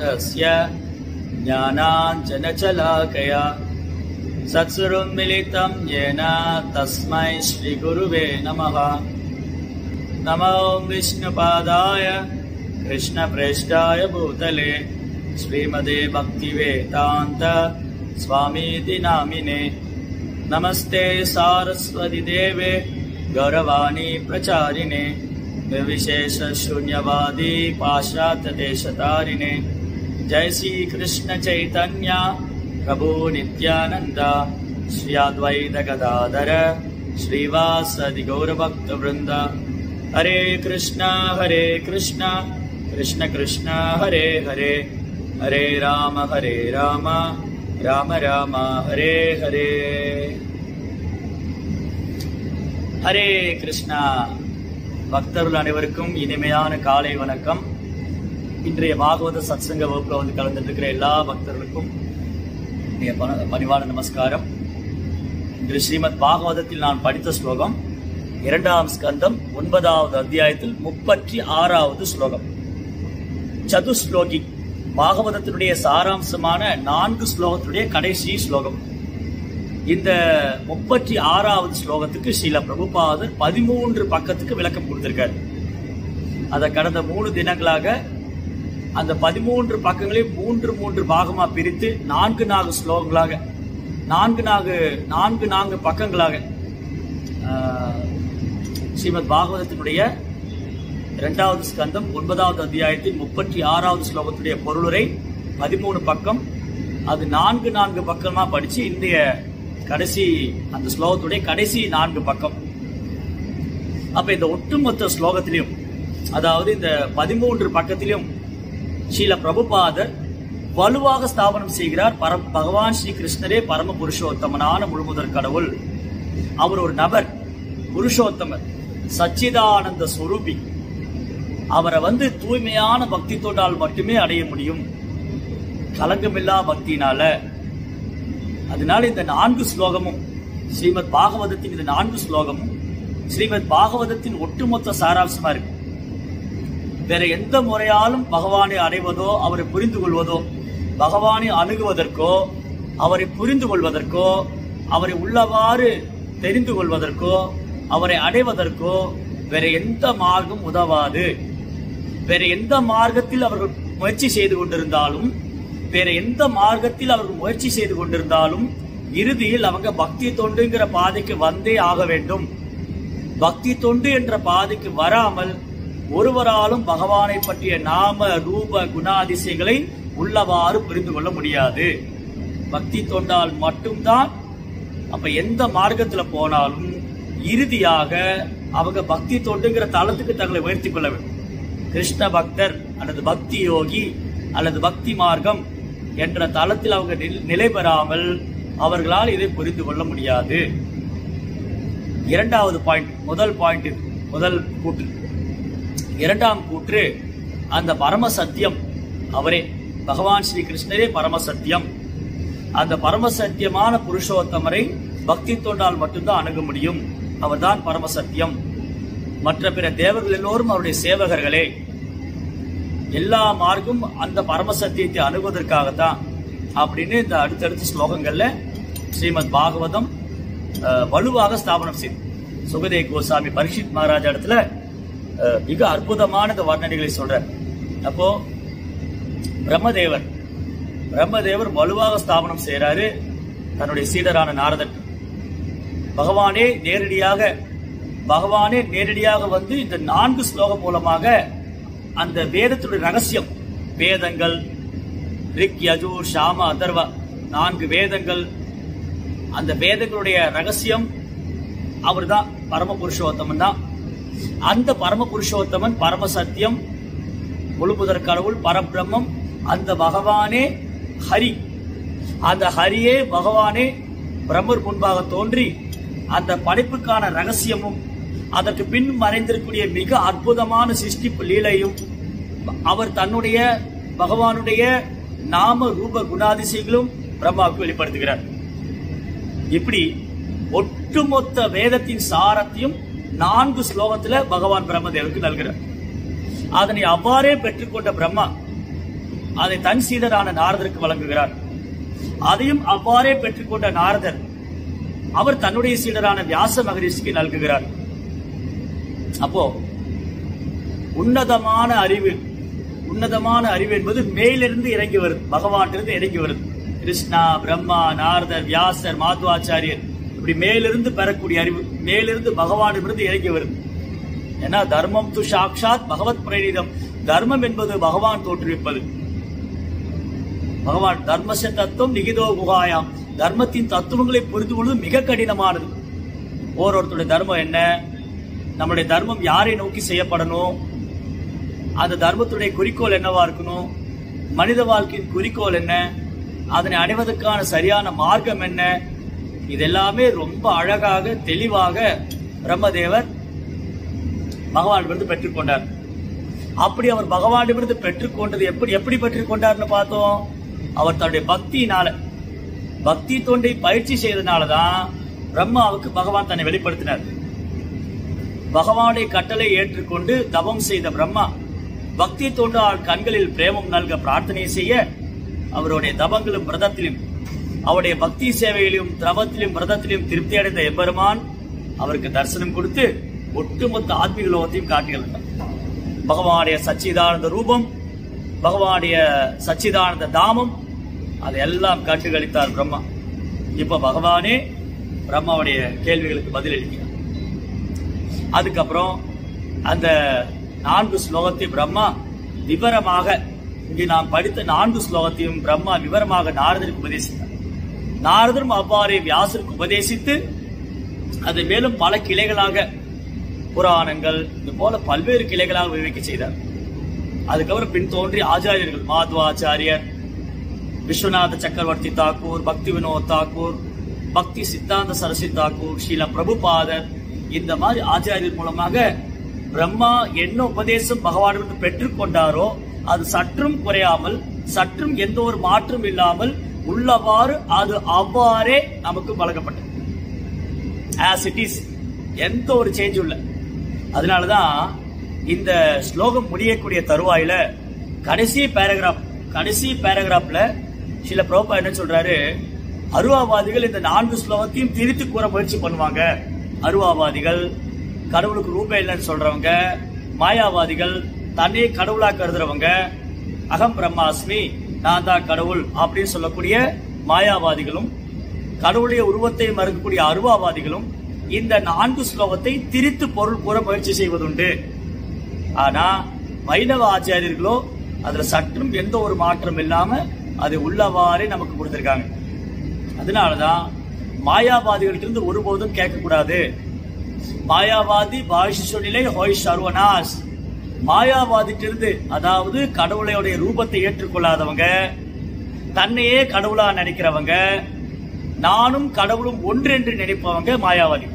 तस्य ज्ञानाञ्जनशलाकया सत्सुरुन्मिलितं येन तस्मै श्रीगुरुवे नमः नमो विष्णुपादाय कृष्णप्रेष्ठाय भूतले श्रीमदे भक्तिवेदान्त स्वामीति नामिने नमस्ते सारस्वति देवे गौरवाणी प्रचारिणे निर्विशेषशून्यवादी पाश्चात्यदेशतारिणे जय श्री कृष्ण चैतन्य प्रभु नित्यानन्द श्री अद्वैत गदाधर श्रीवासदि गौरभक्तवृन्द हरे कृष्ण हरे कृष्ण कृष्ण कृष्ण हरे हरे हरे राम हरे राम राम राम हरे हरे ஹரே கிருஷ்ணா பக்தர்கள் அனைவருக்கும் இனிமையான காலை வணக்கம் இன்றைய பாகவத சத்சங்க வகுப்புல வந்து கலந்துட்டு இருக்கிற எல்லா பக்தர்களுக்கும் இன்றைய பண- பணிவான நமஸ்காரம் இன்று ஸ்ரீமத் பாகவதத்தில் நான் படித்த ஸ்லோகம் இரண்டாம் ஸ்கந்தம் ஒன்பதாவது அத்தியாயத்தில் முப்பத்தி ஆறாவது ஸ்லோகம் சதுஸ்லோகி பாகவதத்தினுடைய சாராம்சமான நான்கு ஸ்லோகத்தினுடைய கடைசி ஸ்லோகம் இந்த முப்பத்தி ஆறாவது ஸ்லோகத்துக்கு ஸ்ரீல பிரபுபாதர் பதிமூன்று பக்கத்துக்கு விளக்கம் கொடுத்திருக்காரு அதை கடந்த மூணு தினங்களாக அந்த பதிமூன்று பக்கங்களையும் மூன்று மூன்று பாகமா பிரித்து நான்கு நான்கு ஸ்லோகங்களாக நான்கு நான்கு நான்கு நான்கு பக்கங்களாக ஆஹ், ஸ்ரீமத் பாகவதத்தினுடைய இரண்டாவது ஸ்கந்தம் ஒன்பதாவது அத்தியாயத்தின் முப்பத்தி ஆறாவது ஸ்லோகத்துடைய பொருளுரை பதிமூணு பக்கம் அது நான்கு நான்கு பக்கமா படிச்சு இந்திய கடைசி அந்த ஸ்லோகத்துடைய கடைசி நான்கு பக்கம் அப்ப இந்த ஒட்டுமொத்த ஸ்லோகத்திலையும் அதாவது இந்த பதிமூன்று பக்கத்திலும் ஸ்ரீல பிரபுபாதர் வலுவாக ஸ்தாபனம் செய்கிறார் பரம் பகவான் ஸ்ரீ கிருஷ்ணரே பரம புருஷோத்தமனான முழுமுதற் கடவுள் அவர் ஒரு நபர் புருஷோத்தமர் சச்சிதானந்த ஸ்வரூபி அவரை வந்து தூய்மையான பக்தி தொண்டால் மட்டுமே அடைய முடியும் கலங்கமில்லா பக்தினால அதனால இந்த நான்கு ஸ்லோகமும் ஸ்ரீமத் பாகவதத்தின் இந்த நான்கு ஸ்லோகமும் ஸ்ரீமத் பாகவதத்தின் ஒட்டுமொத்த சாராம்சமா இருக்கு வேற எந்த முறையாலும் பகவானை அடைவதோ அவரை புரிந்து கொள்வதோ பகவானை அணுகுவதற்கோ அவரை புரிந்து கொள்வதற்கோ அவரை உள்ளவாறு தெரிந்து கொள்வதற்கோ அவரை அடைவதற்கோ வேற எந்த மார்க்கம் உதவாது வேற எந்த மார்க்கத்தில் அவர்கள் முயற்சி செய்து கொண்டிருந்தாலும் வேற எந்த மார்க்கத்தில் அவர்கள் முயற்சி செய்து கொண்டிருந்தாலும் இறுதியில் அவங்க பக்தி தொண்டுங்கிற பாதைக்கு வந்தே ஆக வேண்டும் பக்தி தொண்டு என்ற பாதைக்கு வராமல் ஒருவராலும் பகவானை பற்றிய நாம ரூப குணாதிசயங்களை உள்ளவாறு புரிந்து கொள்ள முடியாது பக்தி தொண்டால் மட்டும்தான் அப்ப எந்த மார்க்கத்துல போனாலும் இறுதியாக அவங்க பக்தி தொண்டுங்கிற தளத்துக்கு தங்களை உயர்த்தி கொள்ள வேண்டும் கிருஷ்ண பக்தர் அல்லது பக்தி யோகி அல்லது பக்தி மார்க்கம் என்ற தளத்தில் அவங்க நில்- நிலை பெறாமல் அவர்களால் இதை புரிந்து கொள்ள முடியாது இரண்டாவது பாயிண்ட் முதல் பாயிண்ட் முதல் கூற்று இரண்டாம் கூற்று அந்த பரம சத்தியம் அவரே பகவான் ஸ்ரீ கிருஷ்ணரே பரம சத்தியம் அந்த பரம சத்தியமான புருஷோத்தமரை பக்தி தொண்டால் மட்டும்தான் அணுக முடியும் அவர்தான் பரம சத்தியம் மற்ற பிற தேவர்கள் எல்லோரும் அவருடைய சேவகர்களே எல்லா மார்க்கும் அந்த பரம சத்தியத்தை அணுகுவதற்காகத்தான் அப்படின்னு இந்த அடுத்தடுத்த ஸ்லோகங்கள்ல ஸ்ரீமத் பாகவதம் அஹ், வலுவாக ஸ்தாபனம் செய்து சுகதே கோசாமி பரீட்சித் மகாராஜா இடத்துல அஹ், மிக அற்புதமான இந்த வர்ணனைகளை சொல்றார் அப்போ பிரம்மதேவர் பிரம்மதேவர் வலுவாக ஸ்தாபனம் செய்றாரு தன்னுடைய சீடரான நாரதன் பகவானே நேரடியாக பகவானே நேரடியாக வந்து இந்த நான்கு ஸ்லோகம் மூலமாக அந்த வேதத்துடைய ரகசியம் வேதங்கள் ரிக் யஜூர் ஷாம அதர்வ நான்கு வேதங்கள் அந்த வேதங்களுடைய ரகசியம் அவர்தான் பரம புருஷோத்தமன் தான் அந்த பரம புருஷோத்தமன் பரம சத்தியம் முழுமுதற் கடவுள் பரபிரம்மம் அந்த பகவானே ஹரி அந்த ஹரியே பகவானே பிரம்மர் முன்பாக தோன்றி அந்த படைப்புக்கான ரகசியமும் அதற்கு பின் மறைந்திருக்கக்கூடிய மிக அற்புதமான சிருஷ்டிப்பு லீலையும் அவர் தன்னுடைய பகவானுடைய நாம ரூப குணாதிசயங்களும் பிரம்மாவுக்கு வெளிப்படுத்துகிறார் இப்படி ஒட்டுமொத்த வேதத்தின் சாரத்தையும் நான்கு ஸ்லோகத்துல பகவான் பிரம்மதேவருக்கு நல்கிறார் அதனை அவ்வாறே பெற்றுக்கொண்ட பிரம்மா அதை தன் சீடரான நாரதருக்கு வழங்குகிறார் அதையும் அவ்வாறே பெற்றுக்கொண்ட நாரதர் அவர் தன்னுடைய சீடரான வியாச மகரிஷிக்கு நல்குகிறார் அப்போ உன்னதமான அறிவு உன்னதமான அறிவு என்பது மேலிருந்து இறங்கி வருது பகவானிலிருந்து இறங்கி வருது கிருஷ்ணா பிரம்மா நாரதர் வியாசர் மாதுவாச்சாரியர் இப்படி மேலிருந்து பெறக்கூடிய அறிவு மேலிருந்து பகவானிலிருந்து இறங்கி வருது ஏன்னா தர்மம் து சாக்ஷாத் பகவத் பிரணிதம் தர்மம் என்பது பகவான் தோற்றுவிப்பது பகவான் தர்மச தத்துவம் நிகிதோ குகாயாம் தர்மத்தின் தத்துவங்களை புரிந்து கொள்வது மிக கடினமானது ஓரோருத்தருடைய தர்மம் என்ன நம்முடைய தர்மம் யாரை நோக்கி செய்யப்படணும் அந்த தர்மத்துடைய குறிக்கோள் என்னவா இருக்கணும் மனித வாழ்க்கையின் குறிக்கோள் என்ன அதனை அடைவதற்கான சரியான மார்க்கம் என்ன இதெல்லாமே ரொம்ப அழகாக தெளிவாக பிரம்மதேவர் பகவானிடமிருந்து பெற்றுக்கொண்டார் அப்படி அவர் பகவானிடமிருந்து பெற்றுக்கொண்டது எப்படி எப்படி பெற்றுக்கொண்டார்னு பார்த்தோம் அவர் தன்னுடைய பக்தியினால பக்தி தொண்டை பயிற்சி செய்தனாலதான் பிரம்மாவுக்கு பகவான் தன்னை வெளிப்படுத்தினார் பகவானுடைய கட்டளை ஏற்றுக்கொண்டு தவம் செய்த பிரம்மா பக்தி தொண்டால் கண்களில் பிரேமம் நல்க பிரார்த்தனை செய்ய அவருடைய தவங்களும் விரதத்திலும் அவருடைய பக்தி சேவையிலும் திரவத்திலும் விரதத்திலும் திருப்தி அடைந்த எம்பெருமான் அவருக்கு தரிசனம் கொடுத்து ஒட்டுமொத்த ஆத்மீக லோகத்தையும் காட்டியிருந்தார் பகவானுடைய சச்சிதானந்த ரூபம் பகவானுடைய சச்சிதானந்த தாமம் அதையெல்லாம் கண்டுகளித்தார் பிரம்மா இப்ப பகவானே பிரம்மாவுடைய கேள்விகளுக்கு பதிலளிக்கிறார் அதுக்கப்புறம் அந்த நான்கு ஸ்லோகத்தை பிரம்மா விவரமாக இங்கே நாம் படித்த நான்கு ஸ்லோகத்தையும் பிரம்மா விவரமாக நாரதருக்கு உபதேசித்தார் நாரதரும் அவ்வாறே வியாசருக்கு உபதேசித்து அது மேலும் பல கிளைகளாக புராணங்கள் இது போல பல்வேறு கிளைகளாக விவரிக்க செய்தார் அதுக்கப்புறம் பின் தோன்றி ஆச்சாரியர்கள் மாத்வாச்சாரியர் விஸ்வநாத சக்கரவர்த்தி தாக்கூர் பக்தி வினோத் தாக்கூர் பக்தி சித்தாந்த சரஸ்வதி தாக்கூர் ஸ்ரீல பிரபுபாதர் இந்த மாதிரி ஆச்சாரியர் மூலமாக பிரம்மா என்ன உபதேசம் பகவானிடம் பெற்றுக்கொண்டாரோ அது சற்றும் குறையாமல் சற்றும் எந்த ஒரு மாற்றம் இல்லாமல் உள்ளவாறு அது அவ்வாறே நமக்கு வழங்கப்பட்டது ஆஸ் இட் இஸ் எந்த ஒரு சேஞ்சும் இல்லை அதனாலதான் இந்த ஸ்லோகம் முடியக்கூடிய தருவாயில கடைசி பேராகிராஃப் கடைசி பேராகிராஃப்ல சில பிரபா என்ன சொல்றாரு அருவாவாதிகள் இந்த நான்கு ஸ்லோகத்தையும் திரித்து கூற முயற்சி பண்ணுவாங்க அருவாவாதிகள் கடவுளுக்கு ரூபம் இல்லைன்னு சொல்றவங்க மாயாவாதிகள் தன்னையே கடவுளா கருதுறவங்க அகம் பிரம்மாஸ்மி நான் தான் கடவுள் அப்படின்னு சொல்லக்கூடிய மாயாவாதிகளும் கடவுளுடைய உருவத்தை மறுக்கக்கூடிய அருவாவாதிகளும் இந்த நான்கு ஸ்லோகத்தை திரித்து பொருள் கூற முயற்சி செய்வதுண்டு ஆனா வைணவ ஆச்சாரியர்களோ அதுல சற்றும் எந்த ஒரு மாற்றம் இல்லாம அது உள்ளவாறே நமக்கு கொடுத்திருக்காங்க அதனாலதான் மாயாவாதிகள்ட்ட இருந்து ஒருபோதும் கேட்கக்கூடாது மாயாவாதி பாஷி சொல்லிலே ஹோய் சர்வனாஸ் மாயாவாதிட்டிருந்து அதாவது கடவுளையுடைய ரூபத்தை ஏற்றுக்கொள்ளாதவங்க தன்னையே கடவுளா நினைக்கிறவங்க நானும் கடவுளும் ஒன்று என்று நினைப்பவங்க மாயாவாதி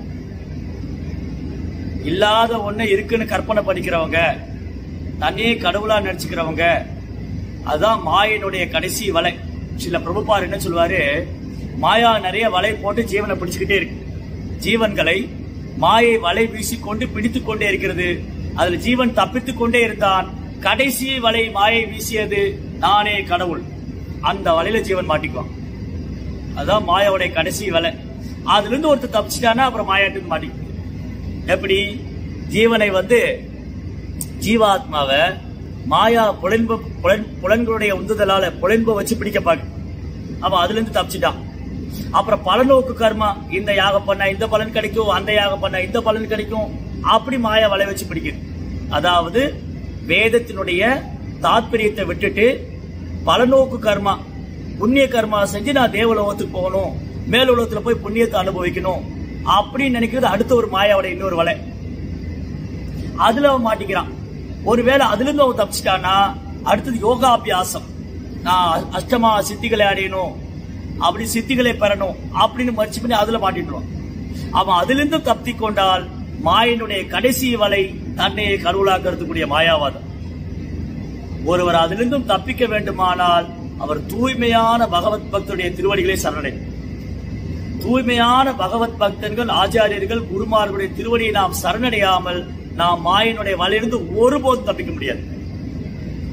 இல்லாத ஒண்ணு இருக்குன்னு கற்பனை பண்ணிக்கிறவங்க தன்னையே கடவுளா நினைச்சுக்கிறவங்க அதான் மாயனுடைய கடைசி வலை சில பிரபுபார் என்ன சொல்லுவாரு மாயா நிறைய வலை போட்டு ஜீவனை பிடிச்சுக்கிட்டே இருக்கு ஜீவன்களை மாயை வலை வீசிக்கொண்டு பிடித்துக் கொண்டே இருக்கிறது அதுல ஜீவன் தப்பித்துக் கொண்டே இருந்தான் கடைசி வலை மாயை வீசியது நானே கடவுள் அந்த வலையில ஜீவன் மாட்டிக்குவான் அதான் மாயாவுடைய கடைசி வலை அதுல இருந்து ஒருத்தர் தப்பிச்சிட்டானா அப்புறம் மாயாட்டுக்கு மாட்டிக்கு எப்படி ஜீவனை வந்து ஜீவாத்மாவை மாயா புலன்பு புலன் புலன்களுடைய உந்துதலால புலன்பை வச்சு பிடிக்க பார்க்க அவன் அதுல இருந்து தப்பிச்சிட்டான் அப்புறம் பலநோக்கு கர்மா இந்த யாகம் பண்ணா இந்த பலன் கிடைக்கும் அந்த யாகம் பண்ணா இந்த பலன் கிடைக்கும் அப்படி மாயா வலை வச்சு பிடிக்குது அதாவது வேதத்தினுடைய தாத்பரியத்தை விட்டுட்டு பலநோக்கு கர்மா புண்ணிய கர்மா செஞ்சு நான் தேவலோகத்துக்கு போகணும் மேலுலகத்துல போய் புண்ணியத்தை அனுபவிக்கணும் அப்படின்னு நினைக்கிறது அடுத்த ஒரு மாயாவோட இன்னொரு வலை அதுல அவன் மாட்டிக்கிறான் ஒருவேளை அதுல இருந்து அவன் தப்பிச்சிட்டானா அடுத்தது யோகாபியாசம் நான் அஷ்டமா சித்திகளை அடையணும் அப்படி சித்திகளை பெறணும் அப்படின்னு முயற்சி பண்ணி அதுல மாட்டிடுவான் அவன் அதிலிருந்து தப்பி கொண்டால் மாயனுடைய கடைசி வலை தன்னையை கடவுளாக்கிறதுக்குரிய மாயாவாதம் ஒருவர் அதிலிருந்தும் தப்பிக்க வேண்டுமானால் அவர் தூய்மையான பகவத் பக்தருடைய திருவடிகளை சரணடை தூய்மையான பகவத் பக்தர்கள் ஆச்சாரியர்கள் குருமார்களுடைய திருவடியை நாம் சரணடையாமல் நாம் மாயினுடைய வலையிலிருந்து ஒருபோதும் தப்பிக்க முடியாது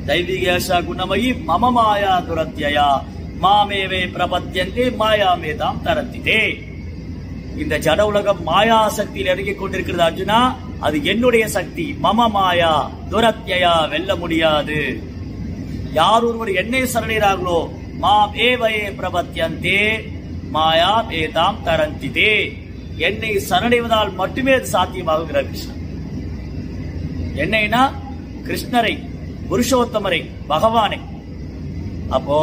தைவிகேஷா குணமயி மம மாயா துரத்தியா மாமேவே பிரபத்தியந்தே மாயாமே தாம் தரத்திதே இந்த ஜட உலகம் மாயா சக்தியில் இறங்கிக் கொண்டிருக்கிறது அர்ஜுனா அது என்னுடைய சக்தி மம மாயா துரத்தியா வெல்ல முடியாது யார் ஒருவர் என்னை சரணிரார்களோ மாம் ஏவயே பிரபத்தியந்தே மாயா வேதாம் தரந்திதே என்னை சரணிவதால் மட்டுமே அது சாத்தியமாகுகிறார் கிருஷ்ணன் என்னைனா கிருஷ்ணரை புருஷோத்தமரை பகவானை அப்போ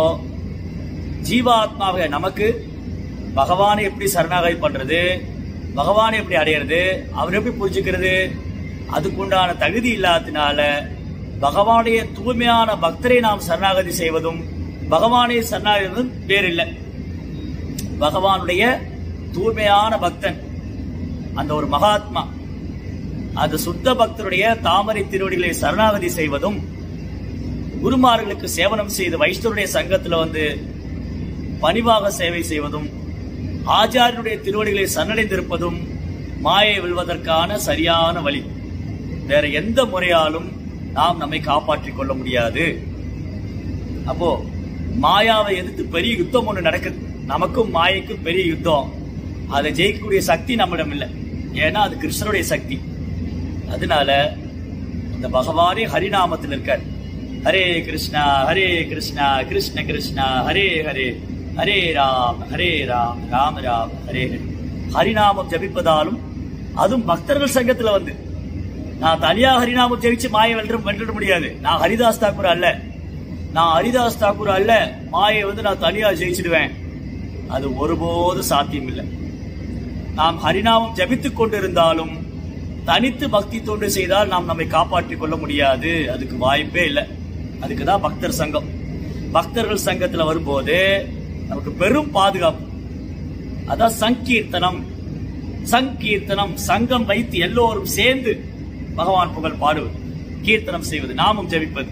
ஜீவாத்மாவை நமக்கு பகவானை எப்படி சரணாகதி பண்றது பகவானை எப்படி அடையிறது அவர் எப்படி புரிஞ்சுக்கிறது அதுக்குண்டான தகுதி இல்லாததுனால பகவானுடைய தூய்மையான பக்தரை நாம் சரணாகதி செய்வதும் பகவானை சரணாகதி வேறு இல்லை பகவானுடைய தூய்மையான பக்தன் அந்த ஒரு மகாத்மா அந்த சுத்த பக்தருடைய தாமரை திருவடிகளை சரணாகதி செய்வதும் குருமார்களுக்கு சேவனம் செய்து வைஷ்ணவருடைய சங்கத்துல வந்து பணிவாக சேவை செய்வதும் ஆச்சாரியனுடைய திருவடிகளை சரணடைந்திருப்பதும் மாயை வெல்வதற்கான சரியான வழி வேற எந்த முறையாலும் நாம் நம்மை காப்பாற்றிக் கொள்ள முடியாது அப்போ மாயாவை எதிர்த்து பெரிய யுத்தம் ஒண்ணு நடக்குது நமக்கும் மாயைக்கும் பெரிய யுத்தம் அதை ஜெயிக்கக்கூடிய சக்தி நம்மிடம் இல்லை ஏன்னா அது கிருஷ்ணனுடைய சக்தி அதனால இந்த பகவானே ஹரிநாமத்தில் இருக்கார் ஹரே கிருஷ்ணா ஹரே கிருஷ்ணா கிருஷ்ண கிருஷ்ணா ஹரே ஹரே ஹரே ராம் ஹரே ராம் ராம ராம் ஹரே ஹரே ஹரிநாமம் ஜபிப்பதாலும் அதுவும் பக்தர்கள் சங்கத்துல வந்து நான் தனியா ஹரிநாமம் ஜெயிச்சு மாயை வென்ற வென்றிட முடியாது நான் ஹரிதாஸ் தாக்கூர் அல்ல நான் ஹரிதாஸ் தாக்கூர் அல்ல மாயை வந்து நான் தனியா ஜெயிச்சிடுவேன் அது ஒருபோது சாத்தியம் இல்லை நாம் ஹரிநாமம் ஜபித்துக் கொண்டிருந்தாலும் தனித்து பக்தி தொண்டு செய்தால் நாம் நம்மை காப்பாற்றிக் கொள்ள முடியாது அதுக்கு வாய்ப்பே இல்லை அதுக்கு தான் பக்தர் சங்கம் பக்தர்கள் சங்கத்துல வரும்போது நமக்கு பெரும் பாதுகாப்பு அதான் சங்கீர்த்தனம் சங்கீர்த்தனம் சங்கம் வைத்து எல்லோரும் சேர்ந்து பகவான் புகழ் பாடுவது கீர்த்தனம் செய்வது நாமம் ஜெபிப்பது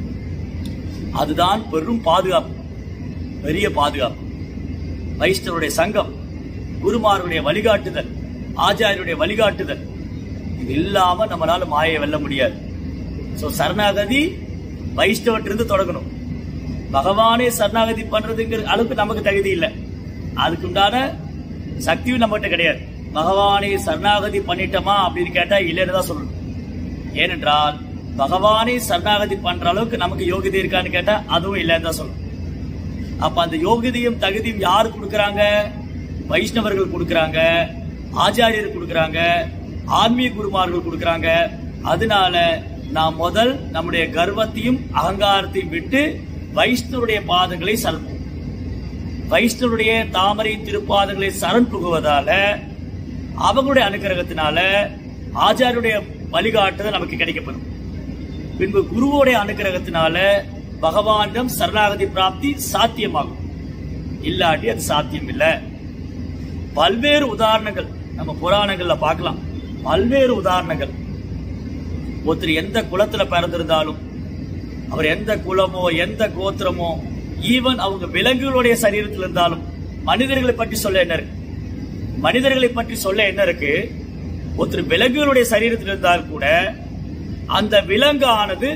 அதுதான் பெரும் பாதுகாப்பு பெரிய பாதுகாப்பு வைஷ்ணவருடைய சங்கம் குருமாருடைய வழிகாட்டுதல் ஆச்சாரியருடைய வழிகாட்டுதல் இது இல்லாம நம்மளால மாயை வெல்ல முடியாது சோ சரணாகதி வைஷ்ணவத்திலிருந்து தொடங்கணும் பகவானே சரணாகதி பண்றதுங்கிற அளவுக்கு நமக்கு தகுதி இல்லை அதுக்கு உண்டான சக்தியும் நம்மகிட்ட கிடையாது பகவானை சரணாகதி பண்ணிட்டோமா அப்படின்னு கேட்டா இல்லைன்னு தான் சொல்லணும் ஏனென்றால் பகவானை சரணாகதி பண்ற அளவுக்கு நமக்கு யோகிதை இருக்கான்னு கேட்டா அதுவும் இல்லைன்னு தான் சொல்லணும் அப்ப அந்த யோகிதையும் தகுதியும் யாரு கொடுக்கறாங்க வைஷ்ணவர்கள் கொடுக்கறாங்க ஆச்சாரியர் கொடுக்கறாங்க ஆன்மீக குருமார்கள் கொடுக்கறாங்க அதனால நாம் முதல் நம்முடைய கர்வத்தையும் அகங்காரத்தையும் விட்டு வைஷ்ணவருடைய பாதங்களை சரண் வைஷ்ணவருடைய தாமரை திருப்பாதங்களை சரண் புகுவதால அவங்களுடைய அனுகிரகத்தினால ஆச்சாரியருடைய வழிகாட்டுதல் நமக்கு கிடைக்கப்படும் பின்பு குருவோடைய அனுகிரகத்தினால பகவானிடம் சரணாகதி பிராப்தி சாத்தியமாகும் இல்லாட்டி அது சாத்தியம் இல்லை பல்வேறு உதாரணங்கள் நம்ம புராணங்கள்ல பார்க்கலாம் பல்வேறு உதாரணங்கள் ஒருத்தர் எந்த குலத்துல பிறந்திருந்தாலும் அவர் எந்த குலமோ எந்த கோத்திரமோ ஈவன் அவங்க விலங்குகளுடைய சரீரத்தில் இருந்தாலும் மனிதர்களை பற்றி சொல்ல என்ன இருக்கு மனிதர்களை பற்றி சொல்ல என்ன இருக்கு ஒருத்தர் விலங்குகளுடைய சரீரத்தில் இருந்தால் கூட அந்த விலங்கு ஆனது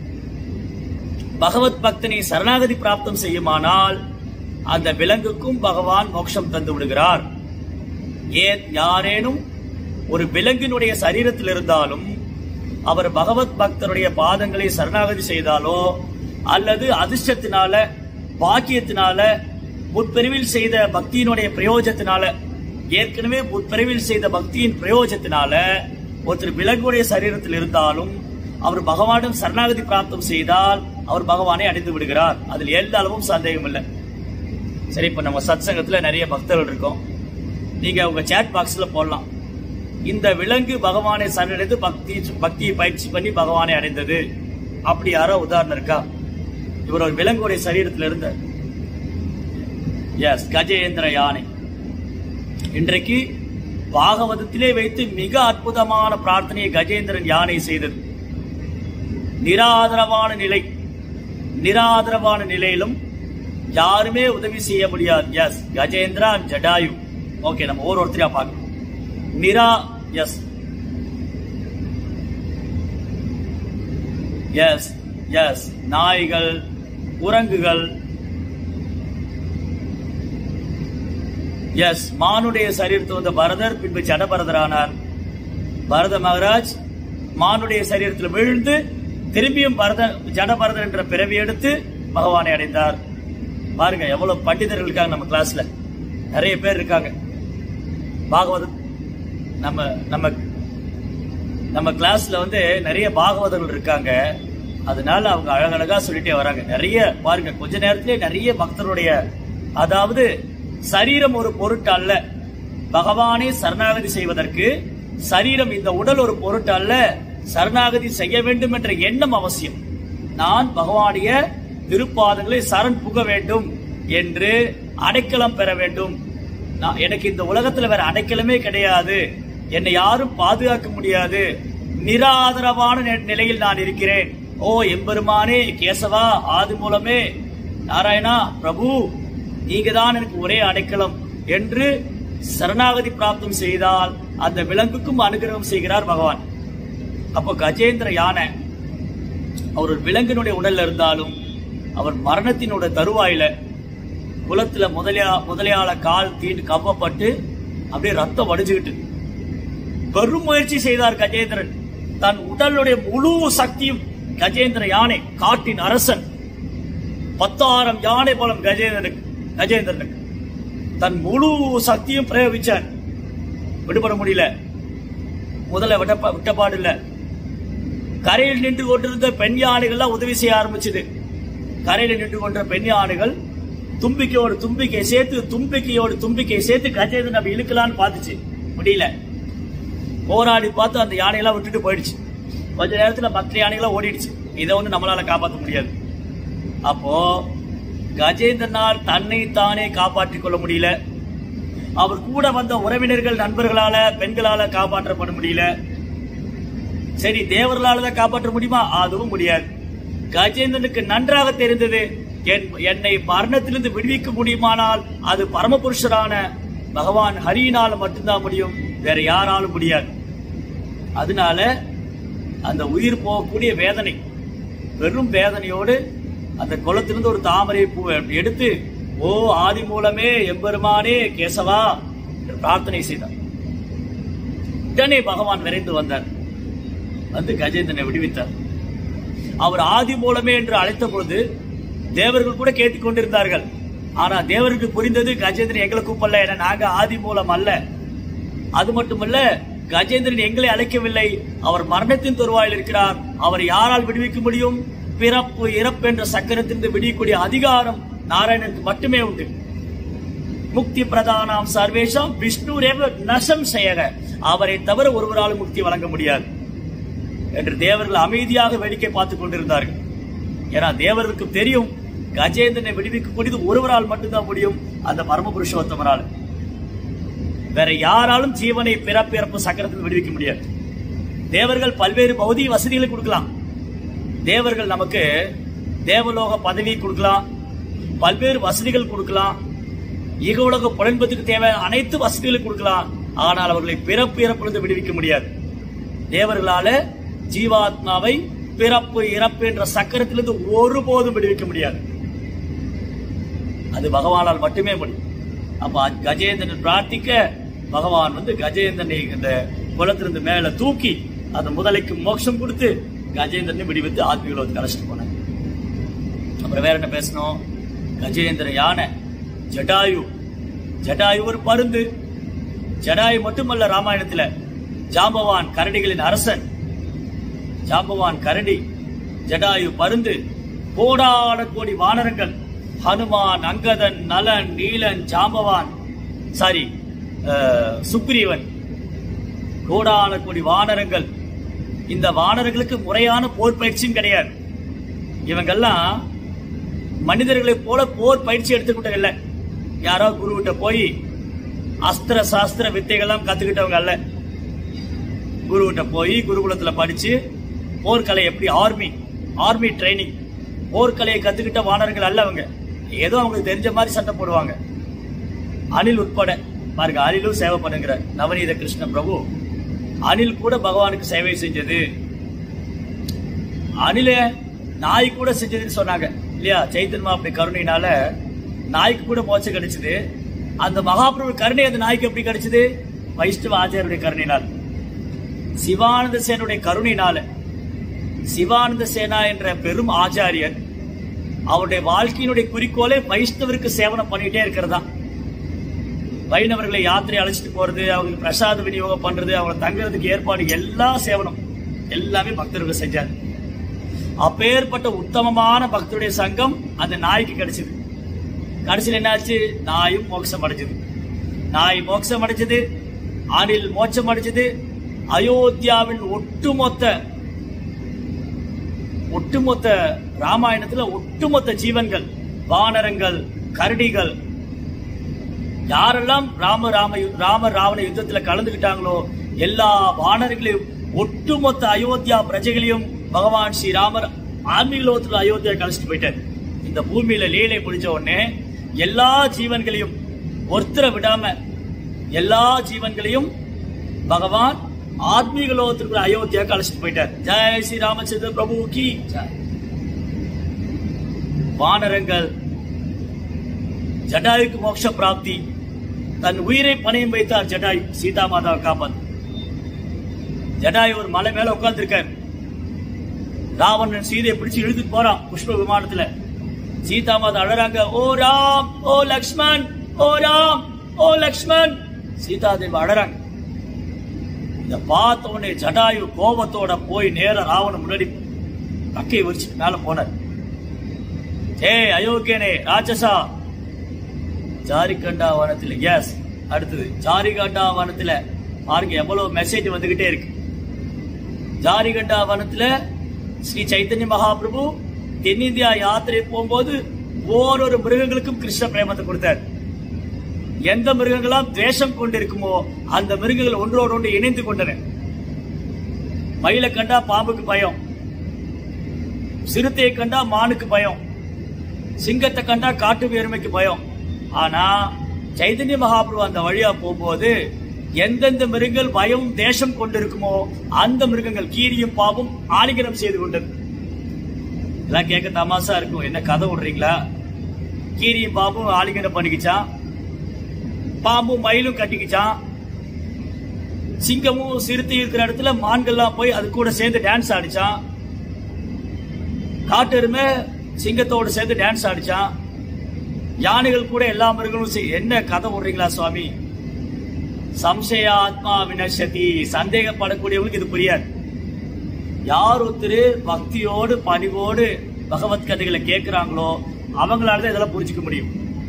பகவத் பக்தனை சரணாகதி பிராப்தம் செய்யுமானால் அந்த விலங்குக்கும் பகவான் மோட்சம் தந்து விடுகிறார் ஏன் யாரேனும் ஒரு விலங்கினுடைய சரீரத்தில் இருந்தாலும் அவர் பகவத் பக்தருடைய பாதங்களை சரணாகதி செய்தாலோ அல்லது அதிர்ஷ்டத்தினால பாக்கியத்தினால முற்பிரிவில் செய்த பக்தியினுடைய பிரயோஜனத்தினால ஏற்கனவே முற்பிரிவில் செய்த பக்தியின் பிரயோஜனத்தினால ஒருத்தர் விலங்குடைய சரீரத்தில் இருந்தாலும் அவர் பகவானிடம் சரணாகதி பிராப்தம் செய்தால் அவர் பகவானை அடைந்து விடுகிறார் அதில் எந்த அளவும் சந்தேகம் இல்லை சரி இப்ப நம்ம சத் சங்கத்துல நிறைய பக்தர்கள் இருக்கோம் நீங்க உங்க சேட் பாக்ஸ்ல போடலாம் இந்த விலங்கு பகவானை சரணடைந்து பக்தி பக்தியை பயிற்சி பண்ணி பகவானை அடைந்தது அப்படி யாரோ உதாரணம் இருக்கா இவர் ஒரு விலங்குடைய சரீரத்தில் இருந்த எஸ் கஜேந்திர யானை இன்றைக்கு பாகவதத்திலே வைத்து மிக அற்புதமான பிரார்த்தனையை கஜேந்திரன் யானை செய்தது நிராதரவான நிலை நிராதரவான நிலையிலும் யாருமே உதவி செய்ய முடியாது எஸ் கஜேந்திரா ஜடாயு ஓகே நம்ம ஒரு ஒருத்தரையா பார்க்கணும் நிரா எஸ் எஸ் எஸ் நாய்கள் குரங்குகள் எஸ் மானுடைய சரீரத்தை வந்த பரதர் பின்பு ஜடபரதரானார் பரத மகராஜ் மானுடைய சரீரத்தில் விழுந்து திரும்பியும் பரத ஜடபரதர் என்ற பிறவி எடுத்து பகவானை அடைந்தார் பாருங்க எவ்வளவு பண்டிதர்கள் இருக்காங்க நம்ம கிளாஸ்ல நிறைய பேர் இருக்காங்க பாகவதம் நம்ம நம்ம நம்ம கிளாஸ்ல வந்து நிறைய பாகவதர்கள் இருக்காங்க அதனால அவங்க அழகழகா சொல்லிட்டே வராங்க நிறைய பாருங்க கொஞ்ச நேரத்திலே நிறைய பக்தருடைய அதாவது சரீரம் ஒரு பொருட்டு அல்ல பகவானை சரணாகதி செய்வதற்கு சரீரம் இந்த உடல் ஒரு பொருட்டு அல்ல சரணாகதி செய்ய வேண்டும் என்ற எண்ணம் அவசியம் நான் பகவானுடைய திருப்பாதங்களை சரண் புக வேண்டும் என்று அடைக்கலம் பெற வேண்டும் நான் எனக்கு இந்த உலகத்துல வேற அடைக்கலமே கிடையாது என்னை யாரும் பாதுகாக்க முடியாது நிராதரவான நி- நிலையில் நான் இருக்கிறேன் ஓ எம்பெருமானே கேசவா ஆதி மூலமே நாராயணா பிரபு நீங்க தான் எனக்கு ஒரே அடைக்கலம் என்று சரணாகதி பிராப்தம் செய்தால் அந்த விலங்குக்கும் அனுகிரகம் செய்கிறார் பகவான் அப்போ கஜேந்திர யானை அவர் ஒரு விலங்கினுடைய உடல்ல இருந்தாலும் அவர் மரணத்தினோட தருவாயில குளத்துல முதலியா முதலியால கால் தீண்டு கவ்வப்பட்டு அப்படியே ரத்தம் வடிஞ்சுக்கிட்டு பெரும் முயற்சி செய்தார் கஜேந்திரன் தன் உடலுடைய முழு சக்தியும் கஜேந்திர யானை காட்டின் அரசன் பத்தாயிரம் யானை பலம் கஜேந்திரனுக்கு கஜேந்திரனுக்கு தன் முழு சக்தியும் பிரயோகிச்சார் விடுபட முடியல முதல்ல விட்டப்பா விட்டப்பாடு இல்ல கரையில் நின்று கொண்டிருந்த பெண் யானைகள்லாம் உதவி செய்ய ஆரம்பிச்சது கரையில் நின்று கொண்ட பெண் யானைகள் தும்பிக்கையோடு தும்பிக்கை சேர்த்து தும்பிக்கையோடு தும்பிக்கை சேர்த்து கஜேந்திரன் நம்ம இழுக்கலான்னு பார்த்துச்சு முடியல போராடி பார்த்து அந்த யானையெல்லாம் விட்டுட்டு போயிடுச்சு கொஞ்ச நேரத்துல மற்ற யானைகளாம் ஓடிடுச்சு இதை ஒண்ணு நம்மளால காப்பாற்ற முடியாது அப்போ கஜேந்திரனால் தன்னை தானே காப்பாற்றிக் கொள்ள முடியல அவர் கூட வந்த உறவினர்கள் நண்பர்களால பெண்களால காப்பாற்றப்பட முடியல சரி தேவர்களால தான் காப்பாற்ற முடியுமா அதுவும் முடியாது கஜேந்திரனுக்கு நன்றாக தெரிந்தது என் என்னை மரணத்திலிருந்து விடுவிக்க முடியுமானால் அது பரமபுருஷரான பகவான் ஹரியினால மட்டும்தான் முடியும் வேற யாராலும் முடியாது அதனால அந்த உயிர் போகக்கூடிய வேதனை பெரும் வேதனையோடு அந்த குளத்திலிருந்து ஒரு தாமரை பூவை அப்படி எடுத்து ஓ ஆதி மூலமே எம்பெருமானே கேசவா என்று பிரார்த்தனை செய்தார் உடனே பகவான் விரைந்து வந்தார் வந்து கஜேந்திரனை விடுவித்தார் அவர் ஆதி மூலமே என்று அழைத்த பொழுது தேவர்கள் கூட கேட்டுக்கொண்டிருந்தார்கள் ஆனா தேவருக்கு புரிந்தது கஜேந்திரன் எங்களை கூப்பிடல என நாங்க ஆதி மூலம் அல்ல அது மட்டுமல்ல கஜேந்திரன் எங்களை அழைக்கவில்லை அவர் மரணத்தின் தருவாயில் இருக்கிறார் அவர் யாரால் விடுவிக்க முடியும் பிறப்பு இறப்பு என்ற சக்கரத்திலிருந்து விடியக்கூடிய அதிகாரம் நாராயணனுக்கு மட்டுமே உண்டு முக்தி பிரதானாம் சர்வேஷம் விஷ்ணு ரேவ நசம் செய்யக அவரை தவிர ஒருவராலும் முக்தி வழங்க முடியாது என்று தேவர்கள் அமைதியாக வேடிக்கை பார்த்துக் கொண்டிருந்தார்கள் ஏன்னா தேவர்களுக்கு தெரியும் கஜேந்திரனை விடுவிக்கக்கூடியது ஒருவரால் மட்டும்தான் முடியும் அந்த பரம புருஷோத்தமரால் வேற யாராலும் ஜீவனை பிறப்பிறப்பு சக்கரத்தில் விடுவிக்க முடியாது தேவர்கள் பல்வேறு பௌதிக வசதிகளை கொடுக்கலாம் தேவர்கள் நமக்கு தேவலோக பதவி கொடுக்கலாம் பல்வேறு வசதிகள் கொடுக்கலாம் ஈக உலக புலன்பத்துக்கு தேவையான அனைத்து வசதிகளும் கொடுக்கலாம் ஆனால் அவர்களை பிறப்பு இறப்பிலிருந்து விடுவிக்க முடியாது தேவர்களால ஜீவாத்மாவை பிறப்பு இறப்பு என்ற சக்கரத்திலிருந்து ஒருபோதும் விடுவிக்க முடியாது அது பகவானால் மட்டுமே முடியும் அப்ப கஜேந்திரன் பிரார்த்திக்க பகவான் வந்து கஜேந்திரனை இந்த குளத்திலிருந்து மேல தூக்கி அந்த முதலைக்கு மோட்சம் கொடுத்து கஜேந்திரனை விடுவித்து ஆத்மீகத்தை அழைச்சிட்டு போனாங்க அப்புறம் வேற என்ன பேசணும் கஜேந்திர யானை ஜடாயு ஜடாயு ஒரு பருந்து ஜடாயு மட்டுமல்ல ராமாயணத்துல ஜாம்பவான் கரடிகளின் அரசன் ஜாம்பவான் கரடி ஜடாயு பருந்து கோடான கோடி வானரங்கள் ஹனுமான் அங்கதன் நலன் நீலன் ஜாம்பவான் சாரி அஹ், சுக்ரீவன் கோடான கோடி வானரங்கள் இந்த வானரங்களுக்கு முறையான போர் பயிற்சியும் கிடையாது இவங்கெல்லாம் மனிதர்களைப் போல போர் பயிற்சி எடுத்துக்கிட்டவங்க இல்ல யாரோ குருவிட்ட போய் அஸ்திர சாஸ்திர வித்தைகள்லாம் கத்துக்கிட்டவங்க அல்ல குருவிட்ட போய் குருகுலத்துல படிச்சு போர்க்கலை எப்படி ஆர்மி ஆர்மி ட்ரைனிங் போர்க்கலையை கத்துக்கிட்ட வானர்கள் அல்ல அவங்க ஏதோ அவங்களுக்கு தெரிஞ்ச மாதிரி சண்டை போடுவாங்க அனில் உட்பட பாருங்க அனிலும் சேவை பண்ணுங்கிற நவநீத கிருஷ்ண பிரபு அனில் கூட பகவானுக்கு சேவை செஞ்சது அனில நாய் கூட செஞ்சதுன்னு சொன்னாங்க இல்லையா சைத்தன்மா அப்படி கருணையினால நாய்க்கு கூட மோட்சம் கிடைச்சது அந்த மகாபிரபு கருணை அந்த நாய்க்கு எப்படி கிடைச்சது வைஷ்ணவ ஆச்சாரியருடைய கருணையினால் சிவானந்த சேனுடைய கருணையினால சிவானந்த சேனா என்ற பெரும் ஆச்சாரியர் அவருடைய வாழ்க்கையினுடைய குறிக்கோளே வைஷ்ணவருக்கு சேவனம் பண்ணிட்டே இருக்கிறதா வைணவர்களை யாத்திரை அழைச்சிட்டு போறது அவங்களுக்கு பிரசாத விநியோகம் பண்றது அவங்க தங்குறதுக்கு ஏற்பாடு எல்லா சேவனம் எல்லாமே பக்தர்கள் செஞ்சார் அப்பேற்பட்ட உத்தமமான பக்தருடைய சங்கம் அந்த நாய்க்கு கிடைச்சது கடைசியில் என்னாச்சு நாயும் மோட்சம் அடைஞ்சது நாய் மோட்சம் அடைஞ்சது அணில் மோட்சம் அடைஞ்சது அயோத்தியாவின் ஒட்டுமொத்த ஒட்டுமொத்த ராமாயணத்துல ஒட்டுமொத்த ஜீவன்கள் வானரங்கள் கரடிகள் யாரெல்லாம் ராம ராம யு- ராம ராவண யுத்தத்துல கலந்துகிட்டாங்களோ எல்லா வானர்களையும் ஒட்டுமொத்த அயோத்தியா பிரஜைகளையும் பகவான் ஸ்ரீராமர் ஆன்மீக லோகத்துல அயோத்தியா கழிச்சிட்டு போயிட்டார் இந்த பூமியில லீலை முடிஞ்ச உடனே எல்லா ஜீவன்களையும் ஒருத்தரை விடாம எல்லா ஜீவன்களையும் பகவான் ஆத்மீக லோகத்திற்கு அயோத்தியா கழிச்சிட்டு போயிட்டார் ஜெய் ஸ்ரீ ராமச்சந்திர பிரபு கி ஜெய். வானரங்கள் ஜடாயுக்கு மோட்ச பிராப்தி தன் உயிரை பணயம் வைத்தார் ஜடாயு சீதா மாதாவை காப்பாத்து ஜடாயு ஒரு மலை மேல உட்கார்ந்திருக்கார் ராவணன் சீதையை பிடிச்சு இழுத்துட்டு போறான் புஷ்ப விமானத்துல சீதா மாதா அழறாங்க ஓ ராம் ஓ லக்ஷ்மண் ஓ ராம் ஓ லக்ஷ்மண் சீதா தேவி அழறாங்க இத பார்த்த உடனே ஜடாயு கோபத்தோட போய் நேரா ராவணன் முன்னாடி பக்கையை விரிச்சுட்டு மேல போனார் ஏய் அயோக்கியனே ராட்சசா ஜாரிகண்டா வனத்துல எஸ் அடுத்தது ஜாரிகண்டா வனத்துல பாருங்க எவ்வளவு மெசேஜ் வந்துகிட்டே இருக்கு ஜாரிகண்டா வனத்துல ஸ்ரீ சைத்தன்ய மகாபிரபு தென்னிந்தியா யாத்திரை போகும்போது ஓரொரு மிருகங்களுக்கும் கிருஷ்ண பிரேமத்தை கொடுத்தார் எந்த மிருகங்களாம் துவேஷம் கொண்டிருக்குமோ அந்த மிருகங்கள் ஒன்றோடு ஒன்று இணைந்து கொண்டன மயிலை கண்டா பாம்புக்கு பயம் சிறுத்தையை கண்டா மானுக்கு பயம் சிங்கத்தை கண்டா காட்டு எருமைக்கு பயம் ஆனா சைதன்ய மகாபிரபு அந்த வழியா போகும்போது எந்தெந்த மிருகங்கள் பயம் தேசம் கொண்டிருக்குமோ அந்த மிருகங்கள் கீரியும் பாம்பும் ஆலிங்கனம் செய்து கொண்டது எல்லாம் கேட்க தமாசா இருக்கும் என்ன கதை விடுறீங்களா கீரியும் பாம்பும் ஆலிங்கனம் பண்ணிக்கிச்சான் பாம்பும் மயிலும் கட்டிக்கிச்சான் சிங்கமும் சிறுத்தை இருக்கிற இடத்துல மான்கள்லாம் போய் அது கூட சேர்ந்து டான்ஸ் ஆடிச்சான் காட்டெருமை சிங்கத்தோடு சேர்ந்து டான்ஸ் ஆடிச்சான் யானைகள் கூட எல்லா மிருகங்களும் செய்- என்ன கதை விடுறீங்களா சுவாமி சம்சய ஆத்மா வினசதி சந்தேகப்படக்கூடியவங்களுக்கு இது புரியாது யார் ஒருத்தர் பக்தியோடு பணிவோடு பகவத் கதைகளை கேட்கிறாங்களோ அவங்களால தான் இதெல்லாம் புரிஞ்சுக்க முடியும்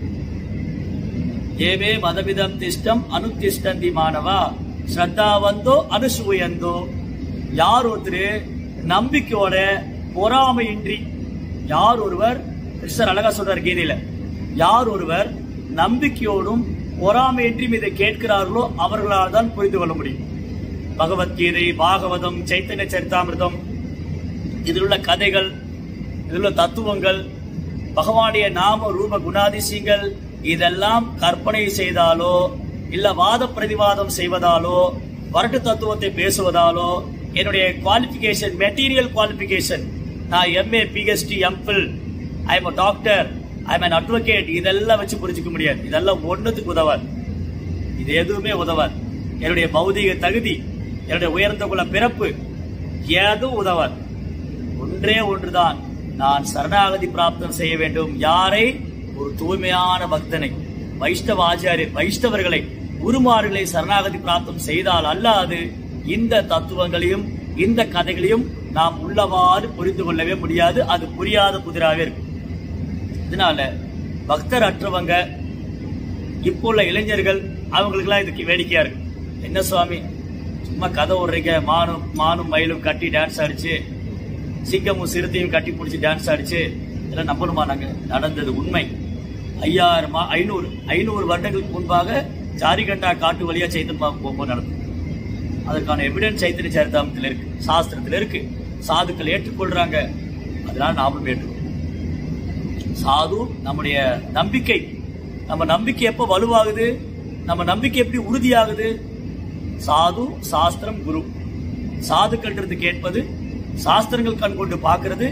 ஏவே மதவிதம் திஷ்டம் அனுதிஷ்டந்தி மாணவா ஸ்ரத்தாவந்தோ அனுசூயந்தோ யார் ஒருத்தர் நம்பிக்கையோட பொறாமையின்றி யார் ஒருவர் கிருஷ்ணர் அழகா சொல்றார் கீதையில யார் ஒருவர் நம்பிக்கையோடும் பொறாமையின்றியும் இதை கேட்கிறார்களோ அவர்களால் தான் புரிந்து கொள்ள முடியும் பகவத்கீதை பாகவதம் சைத்தன்ய சரிதாமிர்தம் இதில் உள்ள கதைகள் இதில் உள்ள தத்துவங்கள் பகவானுடைய நாம ரூப குணாதிசயங்கள் இதெல்லாம் கற்பனை செய்தாலோ இல்ல வாத பிரதிவாதம் செய்வதாலோ வரட்டு தத்துவத்தை பேசுவதாலோ என்னுடைய குவாலிபிகேஷன் மெட்டீரியல் குவாலிபிகேஷன் நான் MA PhD MPhil I am doctor I am an advocate இதெல்லாம் வச்சு புரிஞ்சுக்க முடியாது இதெல்லாம் ஒண்ணுத்துக்கு உதவாது இது எதுவுமே உதவாது என்னுடைய பௌதிக தகுதி என்னுடைய உயர்ந்த குல பிறப்பு எதுவும் உதவாது ஒன்றே ஒன்றுதான் நான் சரணாகதி பிராப்தம் செய்ய வேண்டும் யாரை ஒரு தூய்மையான பக்தனை வைஷ்ணவ ஆச்சாரியர் வைஷ்ணவர்களை குருமார்களை சரணாகதி பிராப்தம் செய்தால் அல்லாது இந்த தத்துவங்களையும் இந்த கதைகளையும் நாம் உள்ளவாறு புரிந்து கொள்ளவே முடியாது அது புரியாத புதிராகவே இருக்கும் இதனால பக்தர் அற்றவங்க இப்போ உள்ள இளைஞர்கள் அவங்களுக்குலாம் இதுக்கு வேடிக்கையா இருக்கு என்ன சுவாமி சும்மா கதை விடுறீங்க மானும் மானும் மயிலும் கட்டி டான்ஸ் ஆடிச்சு சிங்கமும் சிறுத்தையும் கட்டி பிடிச்சி டான்ஸ் ஆடிச்சு இதெல்லாம் நம்பணுமா நாங்க நடந்தது உண்மை ஐயாயிரம் ஐநூறு ஐநூறு வருடங்களுக்கு முன்பாக ஜாரிகண்டா காட்டு வழியா சைத்தன்மா போகும்போது நடந்தது அதற்கான எவிடன்ஸ் சைத்தன்ய சரிதாமத்தில் இருக்கு சாஸ்திரத்தில் இருக்கு சாதுக்கள் ஏற்றுக்கொள்றாங்க அதனால நாமும் ஏற்றுக்கொள்றோம் சாது நம்முடைய நம்பிக்கை நம்ம நம்பிக்கை எப்ப வலுவாகுது நம்ம நம்பிக்கை எப்படி உறுதியாகுது சாது சாஸ்திரம் குரு சாதுக்கள் இருந்து கேட்பது சாஸ்திரங்கள் கண் கொண்டு பார்க்கிறது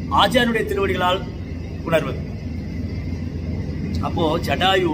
ஆச்சாரியனுடைய திருவடிகளால் உணர்வது அப்போ ஜடாயு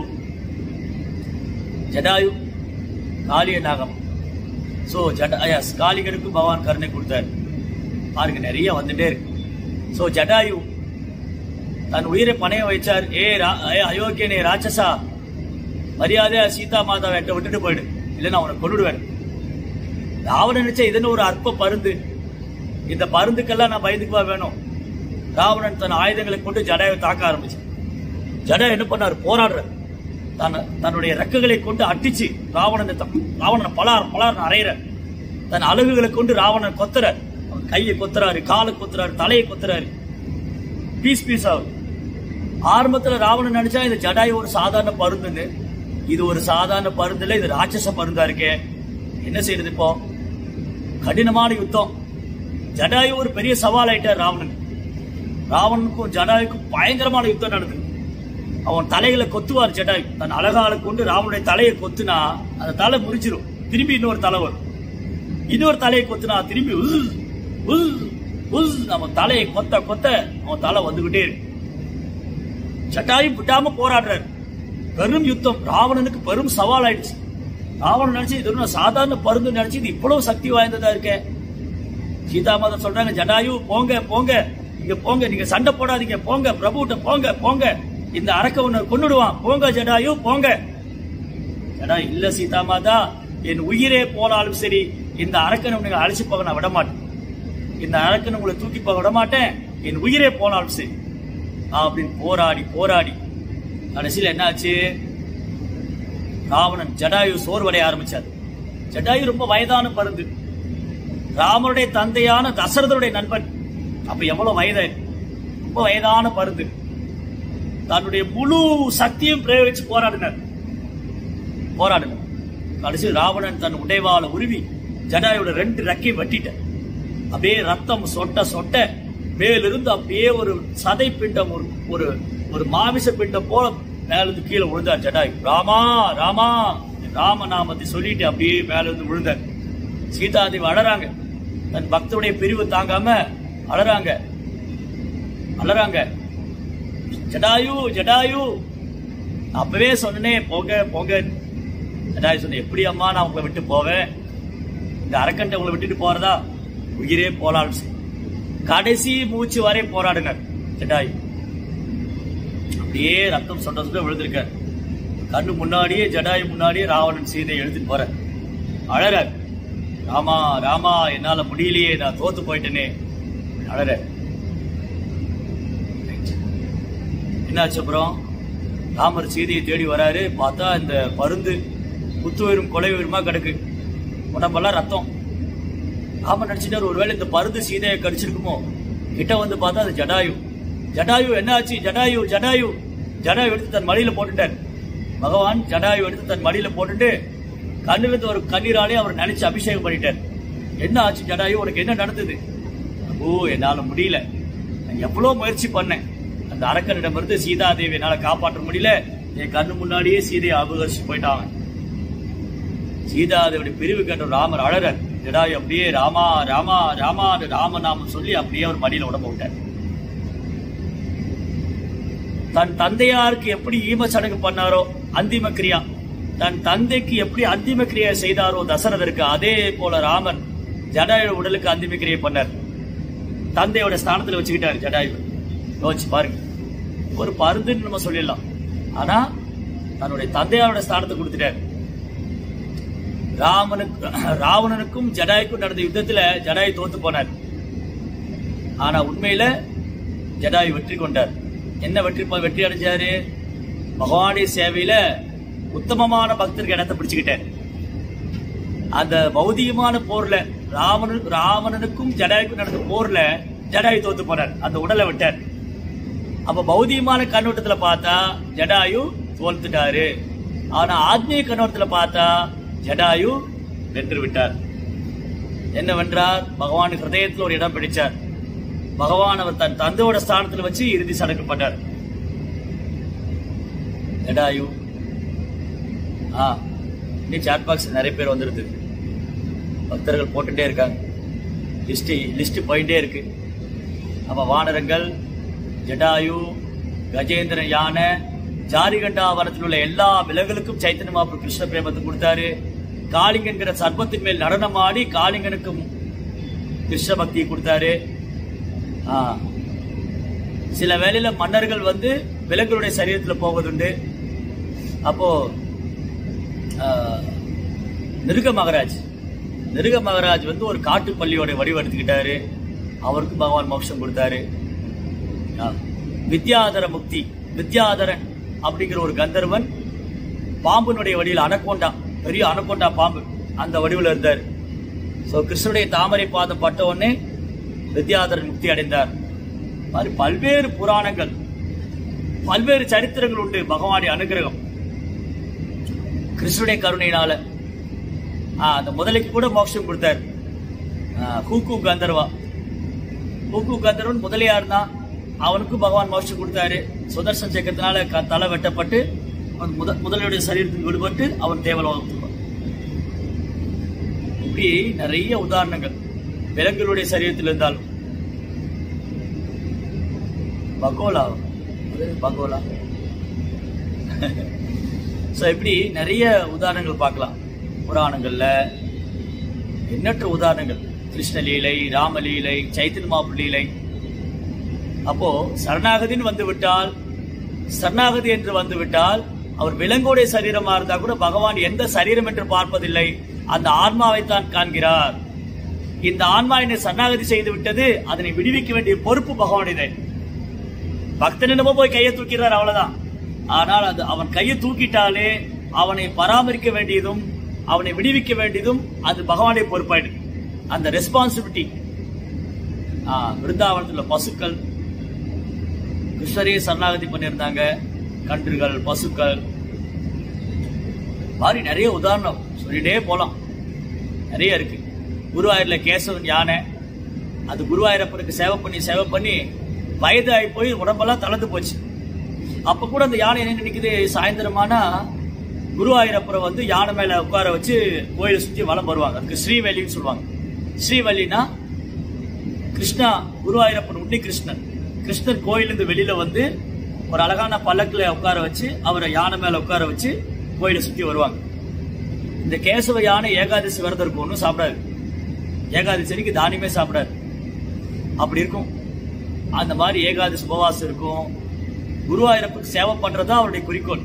ஜடாயு காளிய நாகம் ஸோ ஜடா காளிகனுக்கு பகவான் கருணை கொடுத்தார் பாருங்க நிறைய வந்துட்டே இருக்கு ஸோ ஜடாயு தன் உயிரை பணைய வைச்சார் ஏ ரா- ஏ அயோக்கியனே ராட்சசா மரியாதையா சீதா மாதாவை என்கிட்ட விட்டுட்டு போயிடு இல்லைன்னா அவனை கொண்டுடுவேன் ராவணன் நினைச்ச இதுன்னு ஒரு அற்ப பருந்து இந்த பருந்துக்கெல்லாம் நான் பயந்துக்குவா வேணும் ராவணன் தன் ஆயுதங்களை கொண்டு ஜடாயை தாக்க ஆரம்பிச்சு ஜடா என்ன பண்ணார் போராடுறார் தன் தன்னுடைய ரெக்கைகளை கொண்டு அடிச்சு ராவணனை த- ராவணனை பலார் பலார் அறையிற தன் அழகுகளை கொண்டு ராவணன் கொத்துறார் அவன் கையை கொத்துறாரு காலை கொத்துறாரு தலையை கொத்துறாரு பீஸ் பீஸ் ஆகுது ஆரம்பத்துல ராவணன் நினைச்சா இந்த ஜடாயு ஒரு சாதாரண பருந்துன்னு இது ஒரு சாதாரண பருந்து இல்ல இது ராட்சச பருந்தா இருக்கே என்ன செய்யறது இப்போ கடினமான யுத்தம் ஜடாயு ஒரு பெரிய சவால் ஆயிட்டார் ராவணன் ராவணனுக்கும் ஜடாயுக்கும் பயங்கரமான யுத்தம் நடந்தது அவன் தலைகளை கொத்துவார் ஜடாயு தன் அழகால கொண்டு ராவனுடைய தலையை கொத்துனா அந்த தலை முறிச்சிரும் திரும்பி இன்னொரு தலை வரும் இன்னொரு தலையை கொத்துனா திரும்பி உஸ், உஸ், உஸ் நம்ம தலையை கொத்த கொத்த அவன் தலை வந்துகிட்டே இருக்கு ஜட்டாயும் விட்டாம போராடுறாரு பெரும் யுத்தம் ராவணனுக்கு பெரும் சவால் ஆயிடுச்சு ராவணன் நினைச்சு இது ஒண்ணும் சாதாரண பருந்து நினைச்சு இது இவ்வளவு சக்தி வாய்ந்ததா இருக்கே சீதா மாதா சொல்றாங்க ஜடாயு போங்க போங்க இங்க போங்க நீங்க சண்டை போடாதீங்க போங்க பிரபுட்ட போங்க போங்க இந்த அரக்க உன்னை கொன்னுடுவான் போங்க ஜடாயு போங்க ஜடா இல்ல சீதா மாதா என் உயிரே போனாலும் சரி இந்த அரக்கனை உங்களை அழைச்சு போக நான் விட மாட்டேன் இந்த அரக்கனை உங்களை தூக்கி போக விட மாட்டேன் என் உயிரே போனாலும் சரி அப்படின்னு போராடி போராடி கடைசியில் என்னாச்சு ராவணன் ஜடாயு சோர்வடைய ஆரம்பிச்சார் ஜடாயு ரொம்ப வயதான பருந்து ராமருடைய தந்தையான தசரதருடைய நண்பன் அப்ப எவ்வளவு வயது ரொம்ப வயதான பருந்து தன்னுடைய முழு சக்தியும் பிரயோகிச்சு போராடினார் போராடினார் கடைசி ராவணன் தன் உடைவாள உருவி ஜடாயோட ரெண்டு ரெக்கை வெட்டிட்டார் அப்படியே ரத்தம் சொட்ட சொட்ட மேலிருந்து அப்படியே ஒரு சதை பிண்டம் ஒரு ஒரு ஒரு மாமிச பிண்டம் போல மேலிருந்து கீழே விழுந்தார் ஜடாய் ராமா ராமா ராம நாமத்தை சொல்லிட்டு அப்படியே மேலிருந்து விழுந்தார் சீதாதேவி அழறாங்க தன் பக்தருடைய பிரிவு தாங்காம அழறாங்க அழறாங்க ஜடாயு ஜடாயு அப்பவே சொன்னனே போங்க போங்க ஜடாயு சொன்ன எப்படி அம்மா நான் உங்களை விட்டு போவேன் இந்த அரக்கன்ட்ட உங்களை விட்டுட்டு போறதா உயிரே போலாலும் சரி. கடைசி மூச்சு வரை போராடினார் ஜடாயு அப்படியே ரத்தம் சொட்ட சொட்ட விழுந்திருக்கார் கண்ணு முன்னாடியே ஜடாயு முன்னாடியே ராவணன் சீதையை எழுதிட்டு போற அழறார் ராமா ராமா என்னால முடியலையே நான் தோத்து போயிட்டேனே அழற என்னாச்சு அப்புறம் ராமர் சீதையை தேடி வராரு பார்த்தா இந்த பருந்து குத்துவீரும் கொலை உயிருமா கிடக்கு உடம்பெல்லாம் ரத்தம் ராமர் நினைச்சிட்டாரு ஒருவேளை இந்த பருந்து சீதையை கடிச்சிருக்குமோ கிட்ட வந்து பார்த்தா அது ஜடாயு ஜடாயு என்னாச்சு ஜடாயு ஜடாயு ஜடாயு எடுத்து தன் மடியில போட்டுட்டார் பகவான் ஜடாயு எடுத்து தன் மடியில போட்டுட்டு கண்ணிலிருந்து ஒரு கண்ணீராலே அவர் நினைச்சு அபிஷேகம் பண்ணிட்டார் என்ன ஆச்சு ஜடாயு உனக்கு என்ன நடந்தது ஓ என்னால முடியல நான் எவ்வளவு முயற்சி பண்ணேன் அந்த அரக்கனிடமிருந்து சீதாதேவி என்னால காப்பாற்ற முடியல என் கண்ணு முன்னாடியே சீதையை அபகரிச்சு போயிட்டாங்க சீதாதேவியோட பிரிவு கேட்ட ராமர் அழறர் ஜடாயு அப்படியே ராமா ராமா ராமா ராம நாமம் சொல்லி அப்படியே அவர் மடியில உடம்பு விட்டார் தன் தந்தையாருக்கு எப்படி ஈம சடங்கு பண்ணாரோ அந்திம கிரியா தன் தந்தைக்கு எப்படி அந்திம கிரியை செய்தாரோ தசரதருக்கு அதே போல ராமன் ஜடாயு உடலுக்கு அந்திம கிரியை பண்ணார் தந்தையோட ஸ்தானத்துல வச்சுக்கிட்டாரு ஜடாயு யோசிச்சு பாருங்க ஒரு பருந்துன்னு நம்ம சொல்லிடலாம் ஆனா தன்னுடைய தந்தையாரோட ஸ்தானத்தை கொடுத்துட்டாரு ராமனுக்கு ராவணனுக்கும் ஜடாய்க்கும் நடந்த யுத்தத்துல ஜடாயு தோத்து போனார் ஆனா உண்மையில ஜடாயு வெற்றி கொண்டார் என்ன வெற்றி ப- வெற்றி அடைஞ்சாரு பகவானுடைய சேவையில உத்தமமான பக்தருக்கு இடத்தை பிடிச்சுக்கிட்டார் அந்த பௌதிகமான போர்ல ராவணன் ராவணனுக்கும் ஜடாயுக்கும் நடந்த போர்ல ஜடாயு தோத்து போனார் அந்த உடலை விட்டார் அப்ப பௌதிகமான கண்ணோட்டத்துல பார்த்தா ஜடாயு தோல்த்துட்டாரு ஆனா ஆத்மீக கண்ணோட்டத்துல பார்த்தா ஜடாயு வென்று விட்டார் என்ன வென்றார் பகவான் ஹிருதயத்தில் ஒரு இடம் பிடிச்சார் பகவான் அவர் தன் தந்தையோட ஸ்தானத்துல வச்சு இறுதி சடங்கு பண்ணார் ஜடாயு ஆ இன்னும் சாட் பாக்ஸ் நிறைய பேர் வந்துருது பக்தர்கள் போட்டுட்டே இருக்காங்க லிஸ்ட் லிஸ்ட் போயிட்டே இருக்கு அப்ப வானரங்கள் ஜடாயு கஜேந்திர யானை ஜாரிகண்டா வனத்தில் உள்ள எல்லா விலங்குகளுக்கும் சைத்தன்ய மாப்பு கிருஷ்ண பிரேமத்தை கொடுத்தாரு காளிங்கன்கிற சர்ப்பத்தின் மேல் நடனமாடி காளிங்கனுக்கு கிருஷ்ண பக்தியை கொடுத்தாரு ஆ. சில வேளையில மன்னர்கள் வந்து விலங்குகளுடைய சரீரத்துல போவதுண்டு அப்போ ஆ, நிருக மகராஜ் நிருக மகராஜ் வந்து ஒரு காட்டு பள்ளியோட வடிவெடுத்துக்கிட்டாரு அவருக்கு பகவான் மோட்சம் கொடுத்தாரு ஆ. வித்யாதர முக்தி வித்யாதரன் அப்படிங்கிற ஒரு கந்தர்வன் பாம்பினுடைய வடிவில் அனக்கோண்டா பெரிய அனக்கோண்டா பாம்பு அந்த வடிவில் இருந்தார் ஸோ கிருஷ்ணனுடைய தாமரை பாதம் பட்ட உடனே வித்யாதரன் முக்தி அடைந்தார் மாதிரி பல்வேறு புராணங்கள் பல்வேறு சரித்திரங்கள் உண்டு பகவானுடைய அனுகிரகம் கிருஷ்ணனுடைய கருணையினால ஆ, அந்த முதலைக்கு கூட மோட்சம் கொடுத்தார் ஆ, ஹூக்கு கந்தர்வா ஹூக்கு கந்தர்வன் முதலையா இருந்தான் அவனுக்கும் பகவான் மோட்சம் கொடுத்தாரு சுதர்சன் சக்கரத்தினால க- தலை வெட்டப்பட்டு அவன் முத முதலையுடைய சரீரத்துக்கு விடுபட்டு அவன் தேவலோகத்துக்கு போனான். இப்படி நிறைய உதாரணங்கள் விலங்குகளுடைய சரீரத்தில் இருந்தாலும் பகோலா அது பகோலா ஸோ இப்படி நிறைய உதாரணங்கள் பார்க்கலாம் புராணங்கள்ல எண்ணற்ற உதாரணங்கள் கிருஷ்ணலீலை ராமலீலை சைத்தன்ய மாப்பு லீலை அப்போ சரணாகதின்னு வந்து விட்டால் சரணாகதி என்று வந்து விட்டால் அவர் விலங்கோடைய சரீரமா இருந்தா கூட பகவான் எந்த சரீரம் என்று பார்ப்பதில்லை அந்த ஆன்மாவைத்தான் காண்கிறார் இந்த ஆன்மா என்னை சரணாகதி செய்து விட்டது அதனை விடுவிக்க வேண்டிய பொறுப்பு பகவானுடைய பக்தனிடமோ போய் கையை தூக்கிறார் அவ்வளவுதான் ஆனால் அது அவன் கையை தூக்கிட்டாலே அவனை பராமரிக்க வேண்டியதும் அவனை விடுவிக்க வேண்டியதும் அது பகவானுடைய பொறுப்பாயிடுது அந்த ரெஸ்பான்சிபிலிட்டி விருந்தாவனத்தில் உள்ள பசுக்கள் கிருஷ்ணரையே சரணாகதி பண்ணியிருந்தாங்க கன்றுகள் பசுக்கள் மாதிரி நிறைய உதாரணம் சொல்லிட்டே போலாம் நிறைய இருக்கு குருவாயூர்ல கேசவன் யானை அது குருவாயூரப்பனுக்கு சேவை பண்ணி சேவை பண்ணி வயதாகி போய் உடம்பெல்லாம் தளர்ந்து போச்சு அப்ப கூட அந்த யானை என்ன நினைக்குது சாயந்தரமானா குருவாயூரப்பரை வந்து யானை மேல உட்கார வச்சு கோயிலை சுத்தி வலம் வருவாங்க அதுக்கு ஸ்ரீவல்லின்னு சொல்லுவாங்க ஸ்ரீவல்லினா கிருஷ்ணா குருவாயூரப்பன் உண்ணி கிருஷ்ணன் கிருஷ்ணன் கோயிலிருந்து வெளியில வந்து ஒரு அழகான பல்லக்குல உட்கார வச்சு அவரை யானை மேல உட்கார வச்சு கோயிலை சுத்தி வருவாங்க இந்த கேசவ யானை ஏகாதசி விரதம் இருக்கும் ஒன்றும் சாப்பிடாது ஏகாதசி அன்னைக்கு தானியமே சாப்பிடாது அப்படி இருக்கும் அந்த மாதிரி ஏகாதசி உபவாசம் இருக்கும் குருவாயூரப்புக்கு சேவை பண்றதுதான் அவருடைய குறிக்கோள்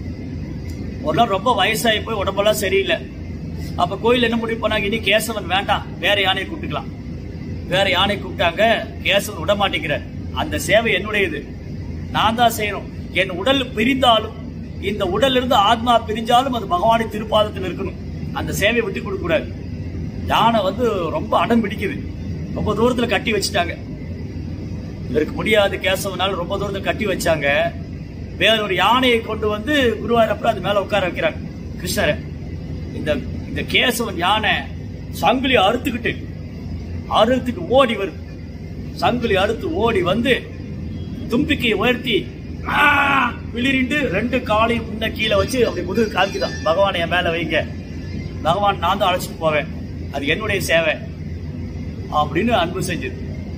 ஒரு நாள் ரொம்ப வயசாகி போய் உடம்பெல்லாம் சரியில்லை அப்ப கோயில் என்ன முடிவு பண்ணாங்க இனி கேசவன் வேண்டாம் வேற யானையை கூப்பிட்டுக்கலாம் வேற யானை கூப்பிட்டாங்க கேசவன் விட மாட்டேங்கிறார் அந்த சேவை என்னுடையது நான் தான் செய்யணும் என் உடல் பிரிந்தாலும் இந்த உடல்ல இருந்து ஆத்மா பிரிஞ்சாலும் அது பகவானின் திருப்பாதத்தில் இருக்கணும் அந்த சேவையை விட்டு கொடுக்க கூடாது யானை வந்து ரொம்ப அடம் பிடிக்குது ரொம்ப தூரத்துல கட்டி வச்சுட்டாங்க இவருக்கு முடியாது கேசவனால ரொம்ப தூரத்துல கட்டி வச்சாங்க வேற ஒரு யானையை கொண்டு வந்து குருவாயூரப்பர் அது மேல உட்கார வைக்கிறாங்க கிருஷ்ணரை இந்த இந்த கேசவன் யானை சங்கிலி அறுத்துக்கிட்டு அறுத்துட்டு ஓடி வருது சங்கிலி அறுத்து ஓடி வந்து தும்பிக்கையை உயர்த்தி ஆ, விளிரிண்டு ரெண்டு காலையும் முன்ன கீழே வச்சு அப்படி முதுகு காமிக்குதான் பகவானை என் மேல வைங்க பகவான் நான் தான் அழைச்சிட்டு போவேன் அது என்னுடைய சேவை அப்படின்னு அன்பு செஞ்சது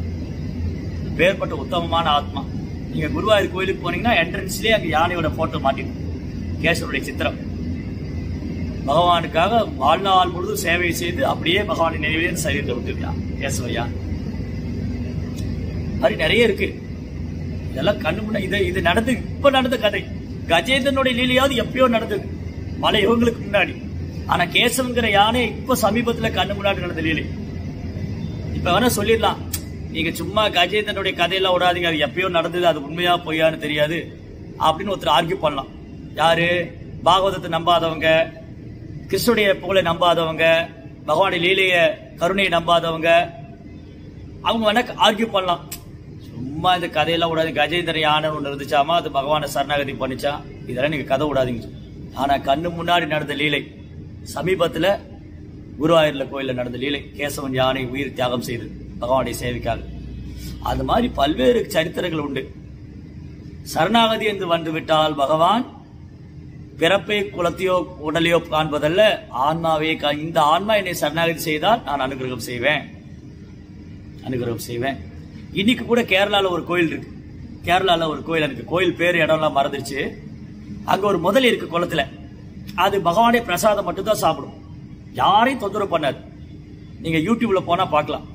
பேர்பட்ட உத்தமமான ஆத்மா நீங்க குருவாயூர் கோயிலுக்கு போனீங்கன்னா என்ட்ரன்ஸ்லயே அங்க யானையோட போட்டோ மாட்டிடும் கேசவருடைய சித்திரம் பகவானுக்காக வாழ்நாள் முழுதும் சேவை செய்து அப்படியே பகவானை நினைவே சரீரத்தை விட்டுருக்கான் கேசவையா மாதிரி நிறைய இருக்கு இதெல்லாம் கண்ணு முன்ன இது இது நடந்து இப்ப நடந்த கதை கஜேந்திரனுடைய லீலையாவது எப்பயோ நடந்தது பல யுகங்களுக்கு முன்னாடி ஆனா கேசவங்கிற யானை இப்ப சமீபத்துல கண்ணு முன்னாடி நடந்த லீலை இப்ப வேணா சொல்லிடலாம் நீங்க சும்மா கஜேந்திரனுடைய கதையெல்லாம் விடாதீங்க அது எப்பயோ நடந்தது அது உண்மையா பொய்யான்னு தெரியாது அப்படின்னு ஒருத்தர் ஆர்கியூ பண்ணலாம் யாரு பாகவதத்தை நம்பாதவங்க கிருஷ்ணனுடைய புகழை நம்பாதவங்க பகவானுடைய லீலைய கருணையை நம்பாதவங்க அவங்க வேணா ஆர்கியூ பண்ணலாம் சும்மா இந்த கதையெல்லாம் விடாது கஜேந்திர யானை ஒன்று இருந்துச்சாமா அது பகவானை சரணாகதி பண்ணிச்சா இதெல்லாம் நீங்க கதை விடாதீங்க ஆனா கண்ணு முன்னாடி நடந்த லீலை சமீபத்துல குருவாயூர்ல கோயில்ல நடந்த லீலை கேசவன் யானை உயிர் தியாகம் செய்து பகவானுடைய சேவைக்காக அது மாதிரி பல்வேறு சரித்திரங்கள் உண்டு சரணாகதி என்று வந்து விட்டால் பகவான் பிறப்பை குலத்தையோ உடலையோ காண்பதல்ல ஆன்மாவையே கா- இந்த ஆன்மா என்னை சரணாகதி செய்தால் நான் அனுகிரகம் செய்வேன் அனுகிரகம் செய்வேன் இன்னைக்கு கூட கேரளால ஒரு கோயில் இருக்கு கேரளால ஒரு கோயில் இருக்கு கோயில் பேர் இடம்லாம் மறந்துருச்சு அங்க ஒரு முதல் இருக்கு குளத்துல அது பகவானே பிரசாதம் மட்டும் தான் சாப்பிடும் யாரையும் தொந்தரவு பண்ணாது நீங்க யூடியூப்ல போனா பார்க்கலாம்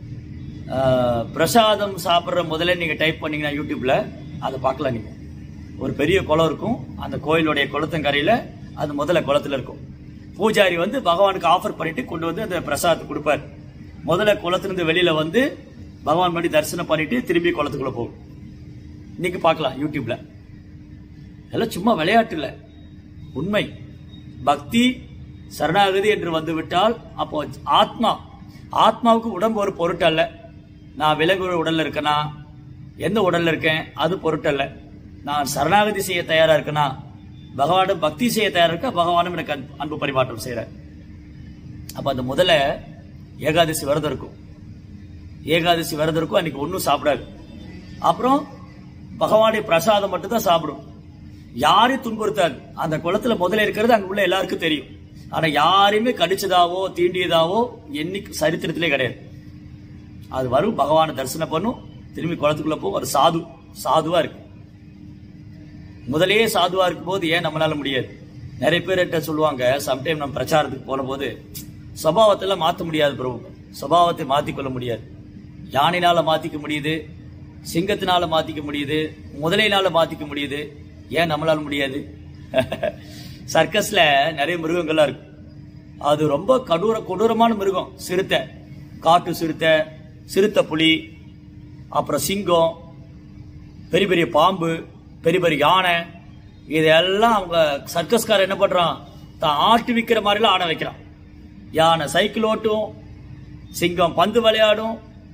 ஆஹ், பிரசாதம் சாப்பிடுற முதல்ல நீங்க டைப் பண்ணீங்கன்னா யூடியூப்ல அதை பார்க்கலாம் நீங்க ஒரு பெரிய குளம் இருக்கும் அந்த கோயிலுடைய குளத்தங்கரையில அது முதல்ல குளத்துல இருக்கும் பூஜாரி வந்து பகவானுக்கு ஆஃபர் பண்ணிட்டு கொண்டு வந்து அந்த பிரசாதத்தை கொடுப்பாரு முதல்ல குளத்திலிருந்து வெளியில வந்து பகவான் மணி தரிசனம் பண்ணிட்டு திரும்பி குளத்துக்குள்ள போகும் இன்னைக்கு பார்க்கலாம் யூடியூப்ல எல்லாம் சும்மா விளையாட்டு இல்ல உண்மை பக்தி சரணாகதி என்று வந்துவிட்டால் அப்போ ஆத்மா ஆத்மாவுக்கு உடம்பு ஒரு பொருட்டல்ல நான் விலங்கு உடல்ல இருக்கேனா எந்த உடல்ல இருக்கேன் அது பொருட்டல்ல நான் சரணாகதி செய்ய தயாரா இருக்கேனா பகவானும் பக்தி செய்ய தயாரா இருக்கா பகவானும் எனக்கு அன்பு- அன்பு பரிமாற்றம் செய்யறேன் அப்ப அந்த முதல்ல ஏகாதசி விரதம் இருக்கும் ஏகாதசி விரதம் இருக்கும் அன்னைக்கு ஒன்றும் சாப்பிடாது அப்புறம் பகவானுடைய பிரசாதம் மட்டும் தான் சாப்பிடும் யாரையும் துன்புறுத்தாது அந்த குளத்துல முதல்ல இருக்கிறது அங்க உள்ள எல்லாருக்கும் தெரியும் ஆனா யாரையுமே கடிச்சதாவோ தீண்டியதாவோ என்னைக்கு சரித்திரத்திலே கிடையாது அது வரும் பகவானை தரிசனம் பண்ணும் திரும்பி குளத்துக்குள்ள போகும் ஒரு சாது சாதுவா இருக்கு முதலே சாதுவா இருக்கும்போது ஏன் நம்மளால முடியாது நிறைய பேர்கிட்ட சொல்லுவாங்க சம்டைம் நம்ம பிரச்சாரத்துக்கு போன போது சுபாவத்தெல்லாம் மாத்த முடியாது பிரபு சுபாவத்தை மாத்திக்கொள்ள முடியாது யானைனால மாத்திக்க முடியுது சிங்கத்தினால மாத்திக்க முடியுது முதலையினால மாத்திக்க முடியுது ஏன் நம்மளால முடியாது சர்க்கஸ்ல நிறைய மிருகங்கள்லாம் இருக்கு அது ரொம்ப கடூர கொடூரமான மிருகம் சிறுத்தை காட்டு சிறுத்தை சிறுத்தை புலி அப்புறம் சிங்கம் பெரிய பெரிய பாம்பு பெரிய பெரிய யானை இதெல்லாம் அவங்க சர்க்கஸ்காரர் என்ன பண்றான் தான் ஆட்டு விற்கிற மாதிரிலாம் ஆட வைக்கிறான் யானை சைக்கிள் ஓட்டும் சிங்கம் பந்து விளையாடும்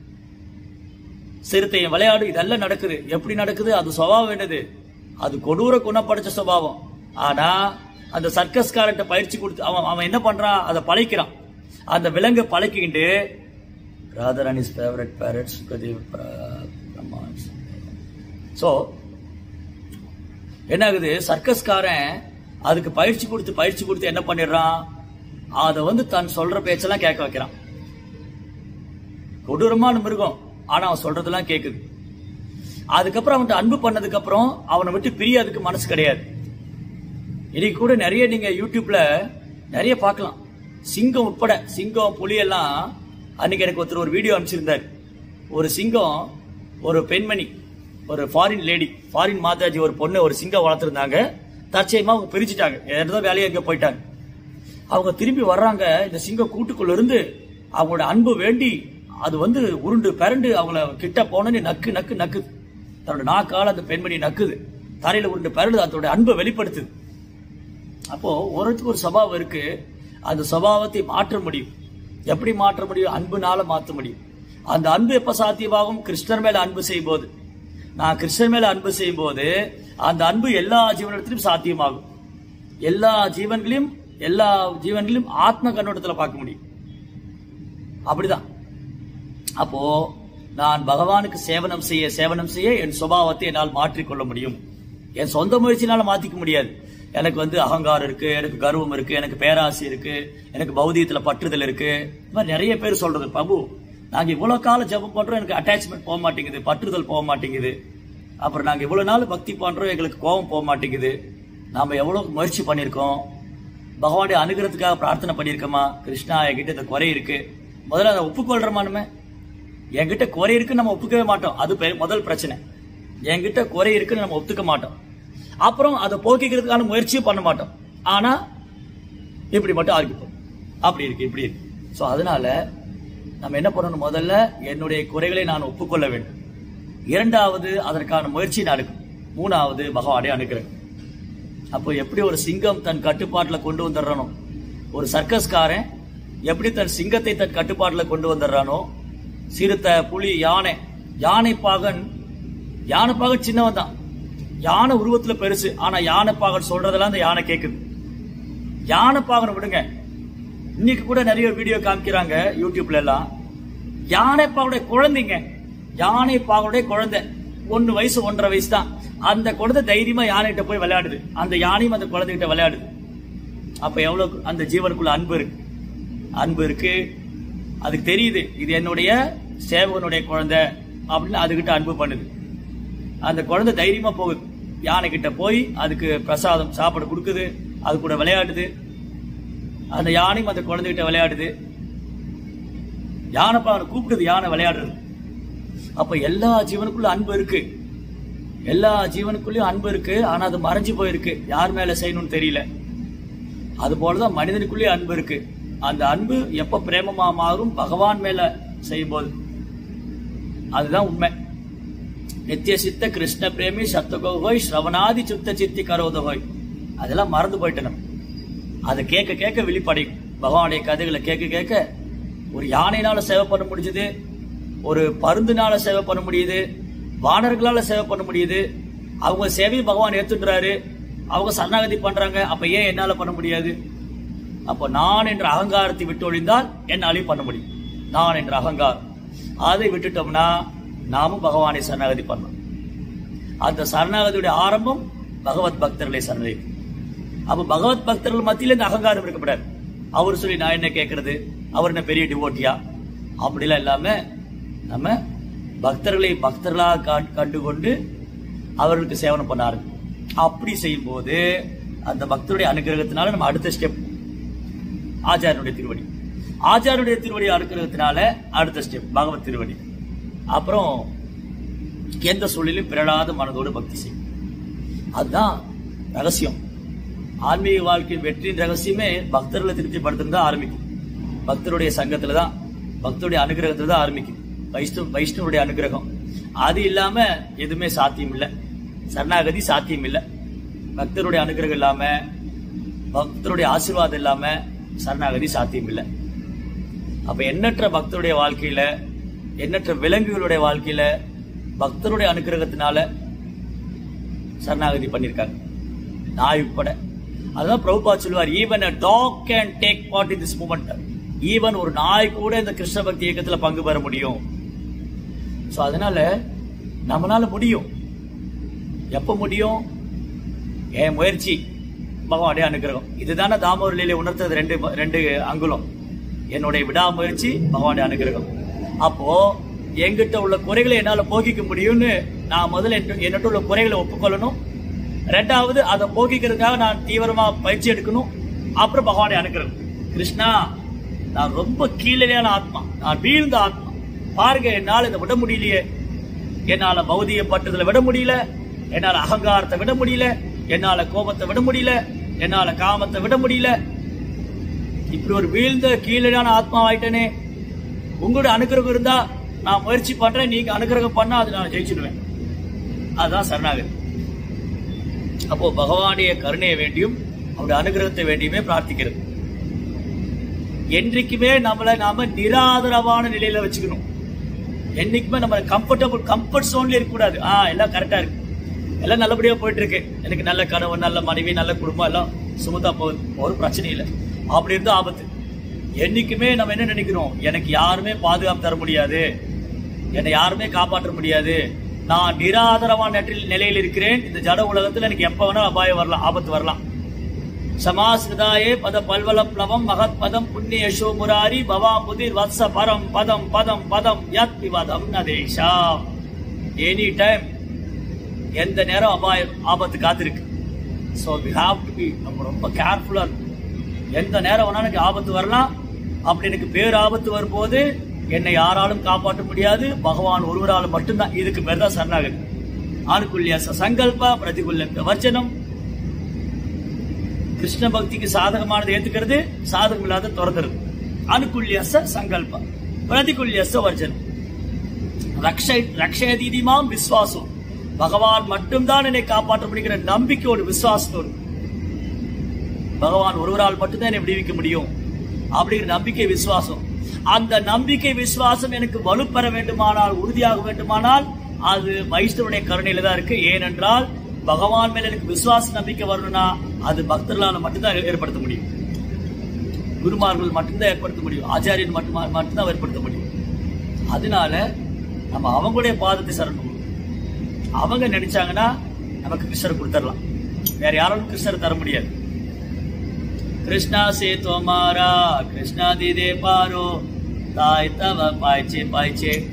சிறுத்தையும் விளையாடும் இதெல்லாம் நடக்குது எப்படி நடக்குது அது சுபாவம் என்னது அது கொடூர குணப்படைச்ச சுபாவம் ஆனா அந்த சர்க்கஸ்காரன்ட்ட பயிற்சி கொடுத்து அவன் அவன் என்ன பண்றான் அதை பழைக்கிறான் அந்த விலங்கை பழக்கிக்கிட்டு Radharani's favourite parrot Sukhdev so என்ன ஆகுது சர்க்கஸ்காரன் அதுக்கு பயிற்சி கொடுத்து பயிற்சி கொடுத்து என்ன பண்ணிடுறான் அதை வந்து தன் சொல்ற பேச்செல்லாம் கேட்க வைக்கிறான் கொடூரமான மிருகம் ஆனா அவன் சொல்றதெல்லாம் கேக்குது அதுக்கப்புறம் அவன்கிட்ட அன்பு பண்ணதுக்கு அப்புறம் அவனை விட்டு பிரியறதுக்கு மனசு கிடையாது இன்னைக்கு கூட நிறைய நீங்க யூடியூப்ல நிறைய பார்க்கலாம் சிங்கம் உட்பட சிங்கம் புலி எல்லாம் அன்னைக்கு எனக்கு ஒருத்தர் ஒரு வீடியோ அனுப்பிச்சிருந்தார் ஒரு சிங்கம் ஒரு பெண்மணி ஒரு ஃபாரின் லேடி ஃபாரின் மாதாஜி ஒரு பொண்ணு ஒரு சிங்கம் வளர்த்துருந்தாங்க தற்சயமா அவங்க பிரிச்சுட்டாங்க ஏதோ வேலையை எங்க போயிட்டாங்க அவங்க திரும்பி வர்றாங்க இந்த சிங்கம் கூட்டுக்குள்ள இருந்து அவங்களோட அன்பு வேண்டி அது வந்து உருண்டு பிறண்டு அவங்கள கிட்ட போனோன்னு நக்கு நக்கு நக்குது தன்னோட நாக்கால அந்த பெண்மணி நக்குது தரையில உருண்டு பிறண்டு அதோட அன்பை வெளிப்படுத்துது அப்போ ஒருத்துக்கு ஒரு சபாவம் இருக்கு அந்த சபாவத்தை மாற்ற முடியும் எப்படி மாற்ற முடியும் அன்புனால மாற்ற முடியும் அந்த அன்பு எப்ப சாத்தியமாகும் கிருஷ்ணர் மேல அன்பு செய்யும் போது நான் கிருஷ்ணர் மேல அன்பு செய்யும் போது அந்த அன்பு எல்லா ஜீவனிடத்திலும் சாத்தியமாகும் எல்லா ஜீவன்களையும் எல்லா ஜீவன்களையும் ஆத்ம கண்ணோட்டத்துல பார்க்க முடியும் அப்படிதான் அப்போ நான் பகவானுக்கு சேவனம் செய்ய சேவனம் செய்ய என் சுபாவத்தை என்னால் மாற்றிக்கொள்ள முடியும் என் சொந்த முயற்சினால மாத்திக்க முடியாது எனக்கு வந்து அகங்காரம் இருக்கு எனக்கு கர்வம் இருக்கு எனக்கு பேராசை இருக்கு எனக்கு பௌதிகத்துல பற்றுதல் இருக்கு இந்த மாதிரி நிறைய பேர் சொல்றது பிரபு நாங்க இவ்வளவு காலம் ஜெபம் பண்றோம் எனக்கு அட்டாச்மெண்ட் போக மாட்டேங்குது பற்றுதல் போக மாட்டேங்குது அப்புறம் நாங்க இவ்வளவு நாள் பக்தி பண்றோம் எங்களுக்கு கோபம் போக மாட்டேங்குது நாம எவ்வளவு முயற்சி பண்ணியிருக்கோம் பகவானுடைய அனுகிரகத்துக்காக பிரார்த்தனை பண்ணியிருக்கோமா கிருஷ்ணா என்கிட்ட இந்த குறை இருக்கு முதல்ல அதை ஒப்புக்கொள்றோமா நம்ம என்கிட்ட குறை இருக்குன்னு நம்ம ஒப்புக்கவே மாட்டோம் அது பெ- முதல் பிரச்சனை என்கிட்ட குறை இருக்குன்னு நம்ம ஒத்துக்க மாட்டோம் அப்புறம் அதை போக்கிக்கிறதுக்கான முயற்சியும் பண்ண மாட்டோம் ஆனா இப்படி மட்டும் ஆகிப்போம் அப்படி இருக்கு இப்படி இருக்கு ஸோ அதனால நம்ம என்ன பண்ணணும் முதல்ல என்னுடைய குறைகளை நான் ஒப்புக்கொள்ள வேண்டும் இரண்டாவது அதற்கான முயற்சி நான் எடுக்கணும் மூணாவது பகவானே அனுக்கிறேன் அப்போ எப்படி ஒரு சிங்கம் தன் கட்டுப்பாட்டுல கொண்டு வந்துடுறானோ ஒரு சர்க்கஸ்காரன் எப்படி தன் சிங்கத்தை தன் கட்டுப்பாட்டுல கொண்டு வந்துடுறானோ சிறுத்தை புலி யானை யானை பாகன் யானை பாகன் சின்னவன் தான் யானை உருவத்துல பெருசு ஆனா யானை பாகன் சொல்றதெல்லாம் அந்த யானை கேக்குது யானை பாகனை விடுங்க இன்னைக்கு கூட நிறைய வீடியோ காமிக்கிறாங்க யூடியூப்ல எல்லாம் யானை பாகனுடைய குழந்தைங்க யானை பாகனுடைய குழந்தை ஒன்னு வயசு ஒன்றரை வயசு தான் அந்த குழந்தை தைரியமா யானைகிட்ட போய் விளையாடுது அந்த யானையும் அந்த குழந்தைகிட்ட விளையாடுது அப்ப எவ்வளவு அந்த ஜீவனுக்குள்ள அன்பு இருக்கு அன்பு இருக்கு அதுக்கு தெரியுது இது என்னுடைய சேவகனுடைய குழந்தை அப்படின்னு அதுகிட்ட அன்பு பண்ணுது அந்த குழந்தை தைரியமா போகுது யானை கிட்ட போய் அதுக்கு பிரசாதம் சாப்பாடு கொடுக்குது அது கூட விளையாடுது அந்த யானையும் அந்த குழந்தைகிட்ட விளையாடுது யானைப்பா அவனை கூப்பிடுது யானை விளையாடுறது அப்ப எல்லா ஜீவனுக்குள்ள அன்பு இருக்கு எல்லா ஜீவனுக்குள்ளயும் அன்பு இருக்கு ஆனா அது மறைஞ்சு போயிருக்கு யார் மேல செய்யணும்னு தெரியல அது போலதான் மனிதனுக்குள்ளேயே அன்பு இருக்கு அந்த அன்பு எப்ப பிரேமமா மாறும் பகவான் மேல செய்யும் போது அதுதான் உண்மை நித்திய சித்த கிருஷ்ண பிரேமி சத்தகோகோய் ஸ்ரவணாதி சுத்த சித்தி கரோதகோய் அதெல்லாம் மறந்து போயிட்டு நம்ம அதை கேட்க கேட்க விழிப்படையும் பகவானுடைய கதைகளை கேட்க கேட்க ஒரு யானையினால சேவை பண்ண முடிஞ்சது ஒரு பருந்துனால சேவை பண்ண முடியுது வானர்களால சேவை பண்ண முடியுது அவங்க சேவையை பகவான் ஏத்துன்றாரு அவங்க சரணாகதி பண்றாங்க அப்ப ஏன் என்னால பண்ண முடியாது அப்ப நான் என்ற அகங்காரத்தை விட்டு ஒழிந்தால் என்னாலையும் பண்ண முடியும் நான் என்ற அகங்காரம் அதை விட்டுட்டோம்னா நாமும் பகவானை சரணாகதி பண்ணணும் அந்த சரணாகதியுடைய ஆரம்பம் பகவத் பக்தர்களை சரணாகதி அப்ப பகவத் பக்தர்கள் மத்தியில இந்த அகங்காரம் இருக்கப்படாது அவர் சொல்லி நான் என்ன கேட்கறது அவர் என்ன பெரிய டிவோட்டியா அப்படிலாம் இல்லாம நம்ம பக்தர்களை பக்தர்களாக கண்- கண்டுகொண்டு அவர்களுக்கு சேவனம் பண்ண ஆரம்பிக்கும் அப்படி செய்யும் போது அந்த பக்தருடைய அனுகிரகத்தினால நம்ம அடுத்த ஸ்டெப் ஆச்சாரியனுடைய திருவடி ஆச்சாரியனுடைய திருவடி அனுகிரகத்தினால அடுத்த ஸ்டெப் பகவத் திருவடி அப்புறம் எந்த சூழலிலும் பிறழாத மனதோடு பக்தி செய்யும் அதுதான் ரகசியம் ஆன்மீக வாழ்க்கையின் வெற்றியின் ரகசியமே பக்தர்களை திருப்திப்படுத்துறது தான் ஆரம்பிக்கும் பக்தருடைய சங்கத்துல தான் பக்தருடைய அனுகிரகத்துல தான் ஆரம்பிக்கும் வைஷ்ணவ வைஷ்ணவருடைய அனுகிரகம் அது இல்லாம எதுவுமே சாத்தியம் இல்லை சரணாகதி சாத்தியம் இல்லை பக்தருடைய அனுகிரகம் இல்லாம பக்தருடைய ஆசீர்வாதம் இல்லாம சரணாகதி சாத்தியம் இல்லை அப்ப எண்ணற்ற பக்தருடைய வாழ்க்கையில எண்ணற்ற விலங்குகளுடைய வாழ்க்கையில பக்தருடைய அனுகிரகத்தினால சரணாகதி பண்ணிருக்காங்க நாய் உட்பட அதுதான் பிரபுபா சொல்லுவார் even a dog can take part in this moment even ஒரு நாய் கூட இந்த கிருஷ்ண பக்தி இயக்கத்துல பங்கு பெற முடியும் சோ அதனால நம்மளால முடியும் எப்ப முடியும் என் முயற்சி பகவானுடைய அனுகிரகம் இதுதானே தாமோரிலே உணர்த்தது ரெண்டு ரெண்டு அங்குலம் என்னுடைய விடாமுயற்சி பகவானுடைய அனுகிரகம் அப்போ என்கிட்ட உள்ள குறைகளை என்னால போக்கிக்க முடியும்னு நான் முதல்ல என்கிட்ட- என்னிட்ட உள்ள குறைகளை ஒப்புக்கொள்ளணும் ரெண்டாவது அதை போக்கிக்கிறதுக்காக நான் தீவிரமா பயிற்சி எடுக்கணும் அப்புறம் பகவானை அனுகிரகம் கிருஷ்ணா நான் ரொம்ப கீழேயான ஆத்மா நான் வீழ்ந்த ஆத்மா பாருங்க என்னால இதை விட முடியலையே என்னால பௌதிக பட்டுதலை விட முடியல என்னால அகங்காரத்தை விட முடியல என்னால கோபத்தை விட முடியல என்னால காமத்தை விட முடியல இப்படி ஒரு வீழ்ந்த கீழான ஆத்மா ஆயிட்டனே உங்களோட அனுகிரகம் இருந்தா நான் முயற்சி பண்றேன் நீங்க அனுகிரகம் பண்ணா அது நான் ஜெயிச்சிடுவேன் அதுதான் சரணாகதி அப்போ பகவானுடைய கருணையை வேண்டியும் அவருடைய அனுகிரகத்தை வேண்டியுமே பிரார்த்திக்கிறது என்றைக்குமே நம்மளை நாம நிராதரவான நிலையில வச்சுக்கணும் என்னைக்குமே நம்ம கம்ஃபர்டபுள் கம்ஃபர்ட் ஜோன்ல இருக்கக்கூடாது ஆ எல்லாம் கரெக்டா இருக்கு எல்லாம் நல்லபடியா போயிட்டு இருக்கு எனக்கு நல்ல கணவன் நல்ல மனைவி நல்ல குடும்பம் எல்லாம் சுமத்தா போகுது ஒரு பிரச்சனை இல்லை அப்படி இருந்தா ஆபத்து என்னைக்குமே நம்ம என்ன நினைக்கிறோம் எனக்கு யாருமே பாதுகாப்பு தர முடியாது என்னை யாருமே காப்பாற்ற முடியாது நான் நிராதரவான நெற்றில் நிலையில் இருக்கிறேன் இந்த ஜட உலகத்துல எனக்கு எப்ப வேணாலும் அபாயம் வரலாம் ஆபத்து வரலாம் சமாஸ்கிருதாயே பத பல்வல பிளவம் மகத் பதம் புண்ணிய யசோ முராரி பவாம் புதிர் வத்ச பரம் பதம் பதம் பதம் யத் விவாதம் நதேஷா எனி டைம் எந்த நேரம் அபாயம் ஆபத்து காத்திருக்கு so we have to be நம்ம ரொம்ப கேர்ஃபுல்லா இருக்கும் எந்த நேரம் வேணாலும் எனக்கு ஆபத்து வரலாம் அப்படி எனக்கு பேர் ஆபத்து வரும்போது என்னை யாராலும் காப்பாற்ற முடியாது பகவான் ஒருவரால் மட்டும்தான் இதுக்கு பேர் தான் சரணாகதி ஆணுக்குள்ளிய சங்கல்பா பிரதிகுல்ல வர்ச்சனம் கிருஷ்ண பக்திக்கு சாதகமானதை ஏத்துக்கிறது சாதகம் இல்லாத துறந்துருது அனுகுல்யச சங்கல்ப பிரதிகுல்யச வர்ஜனம் ரக்ஷை ரக்ஷயதீதிமாம் விஸ்வாசம் பகவான் மட்டும்தான் என்னை காப்பாற்ற முடிகிற நம்பிக்கையோடு விசுவாசத்தோடு பகவான் ஒருவரால் மட்டும்தான் என்னை விடுவிக்க முடியும் அப்படிங்கிற நம்பிக்கை விசுவாசம் அந்த நம்பிக்கை விசுவாசம் எனக்கு வலுப்பெற வேண்டுமானால் உறுதியாக வேண்டுமானால் அது வைஷ்ணவனுடைய கருணையில தான் இருக்கு ஏனென்றால் பகவான் மேல எனக்கு விசுவாச நம்பிக்கை வரணும்னா அது பக்தர்களால மட்டும்தான் ஏற்படுத்த முடியும் குருமார்கள் மட்டும்தான் ஏற்படுத்த முடியும் ஆச்சாரியன் மட்டும் மட்டும்தான் ஏற்படுத்த முடியும் அதனால நம்ம அவங்களுடைய பாதத்தை சரணம் அவங்க நினைச்சாங்கன்னா நமக்கு கிருஷ்ணர் கொடுத்துடலாம் வேற யாராலும் கிருஷ்ணர் தர முடியாது कृष्णा से तुम्हारा कृष्णा दीदे पारो ताय तव पाइचे पाइचे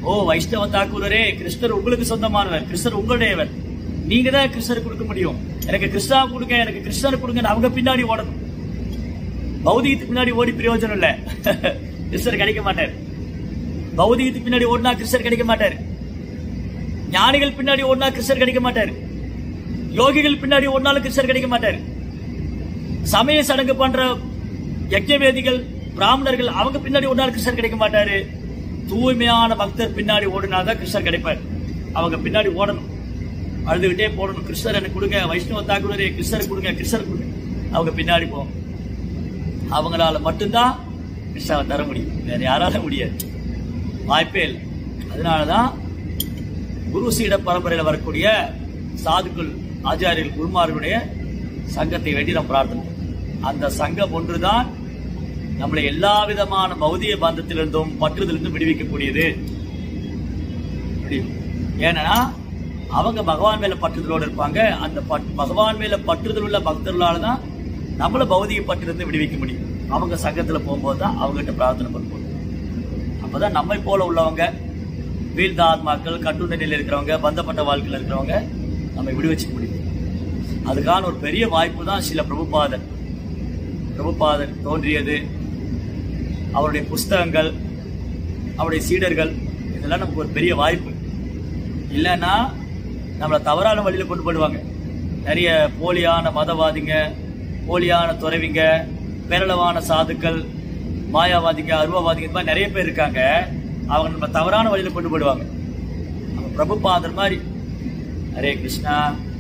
ஓ வைஷ்ணவ தாக்கூரரே கிருஷ்ணர் உங்களுக்கு சொந்தமானவர் கிருஷ்ணர் உங்களுடையவர் நீங்க தான் கிருஷ்ணர் கொடுக்க முடியும் எனக்கு கிருஷ்ணா கொடுங்க எனக்கு கிருஷ்ணர் கொடுங்க அவங்க பின்னாடி ஓடணும் பௌதிகத்துக்கு பின்னாடி ஓடி பிரயோஜனம் இல்ல கிருஷ்ணர் கிடைக்க மாட்டார் பௌதிகத்துக்கு பின்னாடி ஓடினா கிருஷ்ணர் கிடைக்க மாட்டார் ஞானிகள் பின்னாடி ஓடினா கிருஷ்ணர் கிடைக்க மாட்டார் யோகிகள் பின்னாடி ஓடினாலும் கிருஷ்ணர் கிடைக்க மாட்டார் சமய சடங்கு பண்ற யஜ்யவேதிகள் பிராமணர்கள் அவங்க பின்னாடி ஓடினாலும் கிருஷ்ணர் கிடைக்க மாட்டாரு தூய்மையான பக்தர் பின்னாடி ஓடினாதான் கிருஷ்ணர் கிடைப்பார் அவங்க பின்னாடி ஓடணும் அழுதுகிட்டே போடணும் கிருஷ்ணர் எனக்கு கொடுங்க வைஷ்ணவ தாக்குறே கிருஷ்ணர் கொடுங்க கிருஷ்ணர் கொடுங்க அவங்க பின்னாடி போகணும் அவங்களால மட்டும்தான் கிருஷ்ணாவை தர முடியும் வேற யாரால முடியாது வாய்ப்பே இல்லை அதனாலதான் குரு சீட பரம்பரையில் வரக்கூடிய சாதுக்கள் ஆச்சாரியர்கள் குருமார்களுடைய சங்கத்தை வேண்டி நம்ம பிரார்த்தனை அந்த சங்கம் ஒன்றுதான் நம்மளை எல்லா விதமான பௌதிக பந்தத்திலிருந்தும் பற்றுதலிருந்தும் விடுவிக்கக்கூடியது முடியும். ஏன்னா அவங்க பகவான் மேல பற்றுதலோடு இருப்பாங்க அந்த பட்- பகவான் மேல பற்றுதல் உள்ள பக்தர்களால தான் நம்மள பௌதிக பற்றிலிருந்து விடுவிக்க முடியும் அவங்க சங்கத்துல போகும்போது தான் அவங்ககிட்ட பிரார்த்தனை பண்ணுவோம் அப்பதான் நம்மை போல உள்ளவங்க வீழ்ந்த ஆத்மாக்கள் கட்டுண்ட நிலையில் இருக்கிறவங்க பந்தப்பட்ட வாழ்க்கையில் இருக்கிறவங்க நம்மை விடுவிச்சுக்க முடியும் அதுக்கான ஒரு பெரிய வாய்ப்பு தான் சில பிரபுபாதர் பிரபுபாதர் தோன்றியது அவருடைய புஸ்தகங்கள் அவருடைய சீடர்கள் இதெல்லாம் நமக்கு ஒரு பெரிய வாய்ப்பு இல்லைன்னா நம்மளை தவறான வழியில கொண்டு போடுவாங்க நிறைய போலியான மதவாதிங்க போலியான துறவிங்க பேரளவான சாதுக்கள் மாயாவாதிங்க அருவவாதிங்க இந்த மாதிரி நிறைய பேர் இருக்காங்க அவங்க நம்ம தவறான வழியில கொண்டு போடுவாங்க நம்ம பிரபுபாதர் மாதிரி ஹரே கிருஷ்ணா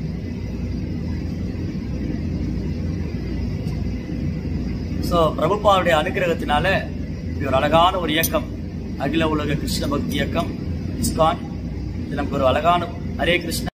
ஸோ பிரபுபாவுடைய அனுகிரகத்தினால இப்படி ஒரு அழகான ஒரு இயக்கம் அகில உலக கிருஷ்ண பக்தி இயக்கம் இஸ்கான் இது நமக்கு ஒரு அழகான ஹரே கிருஷ்ணா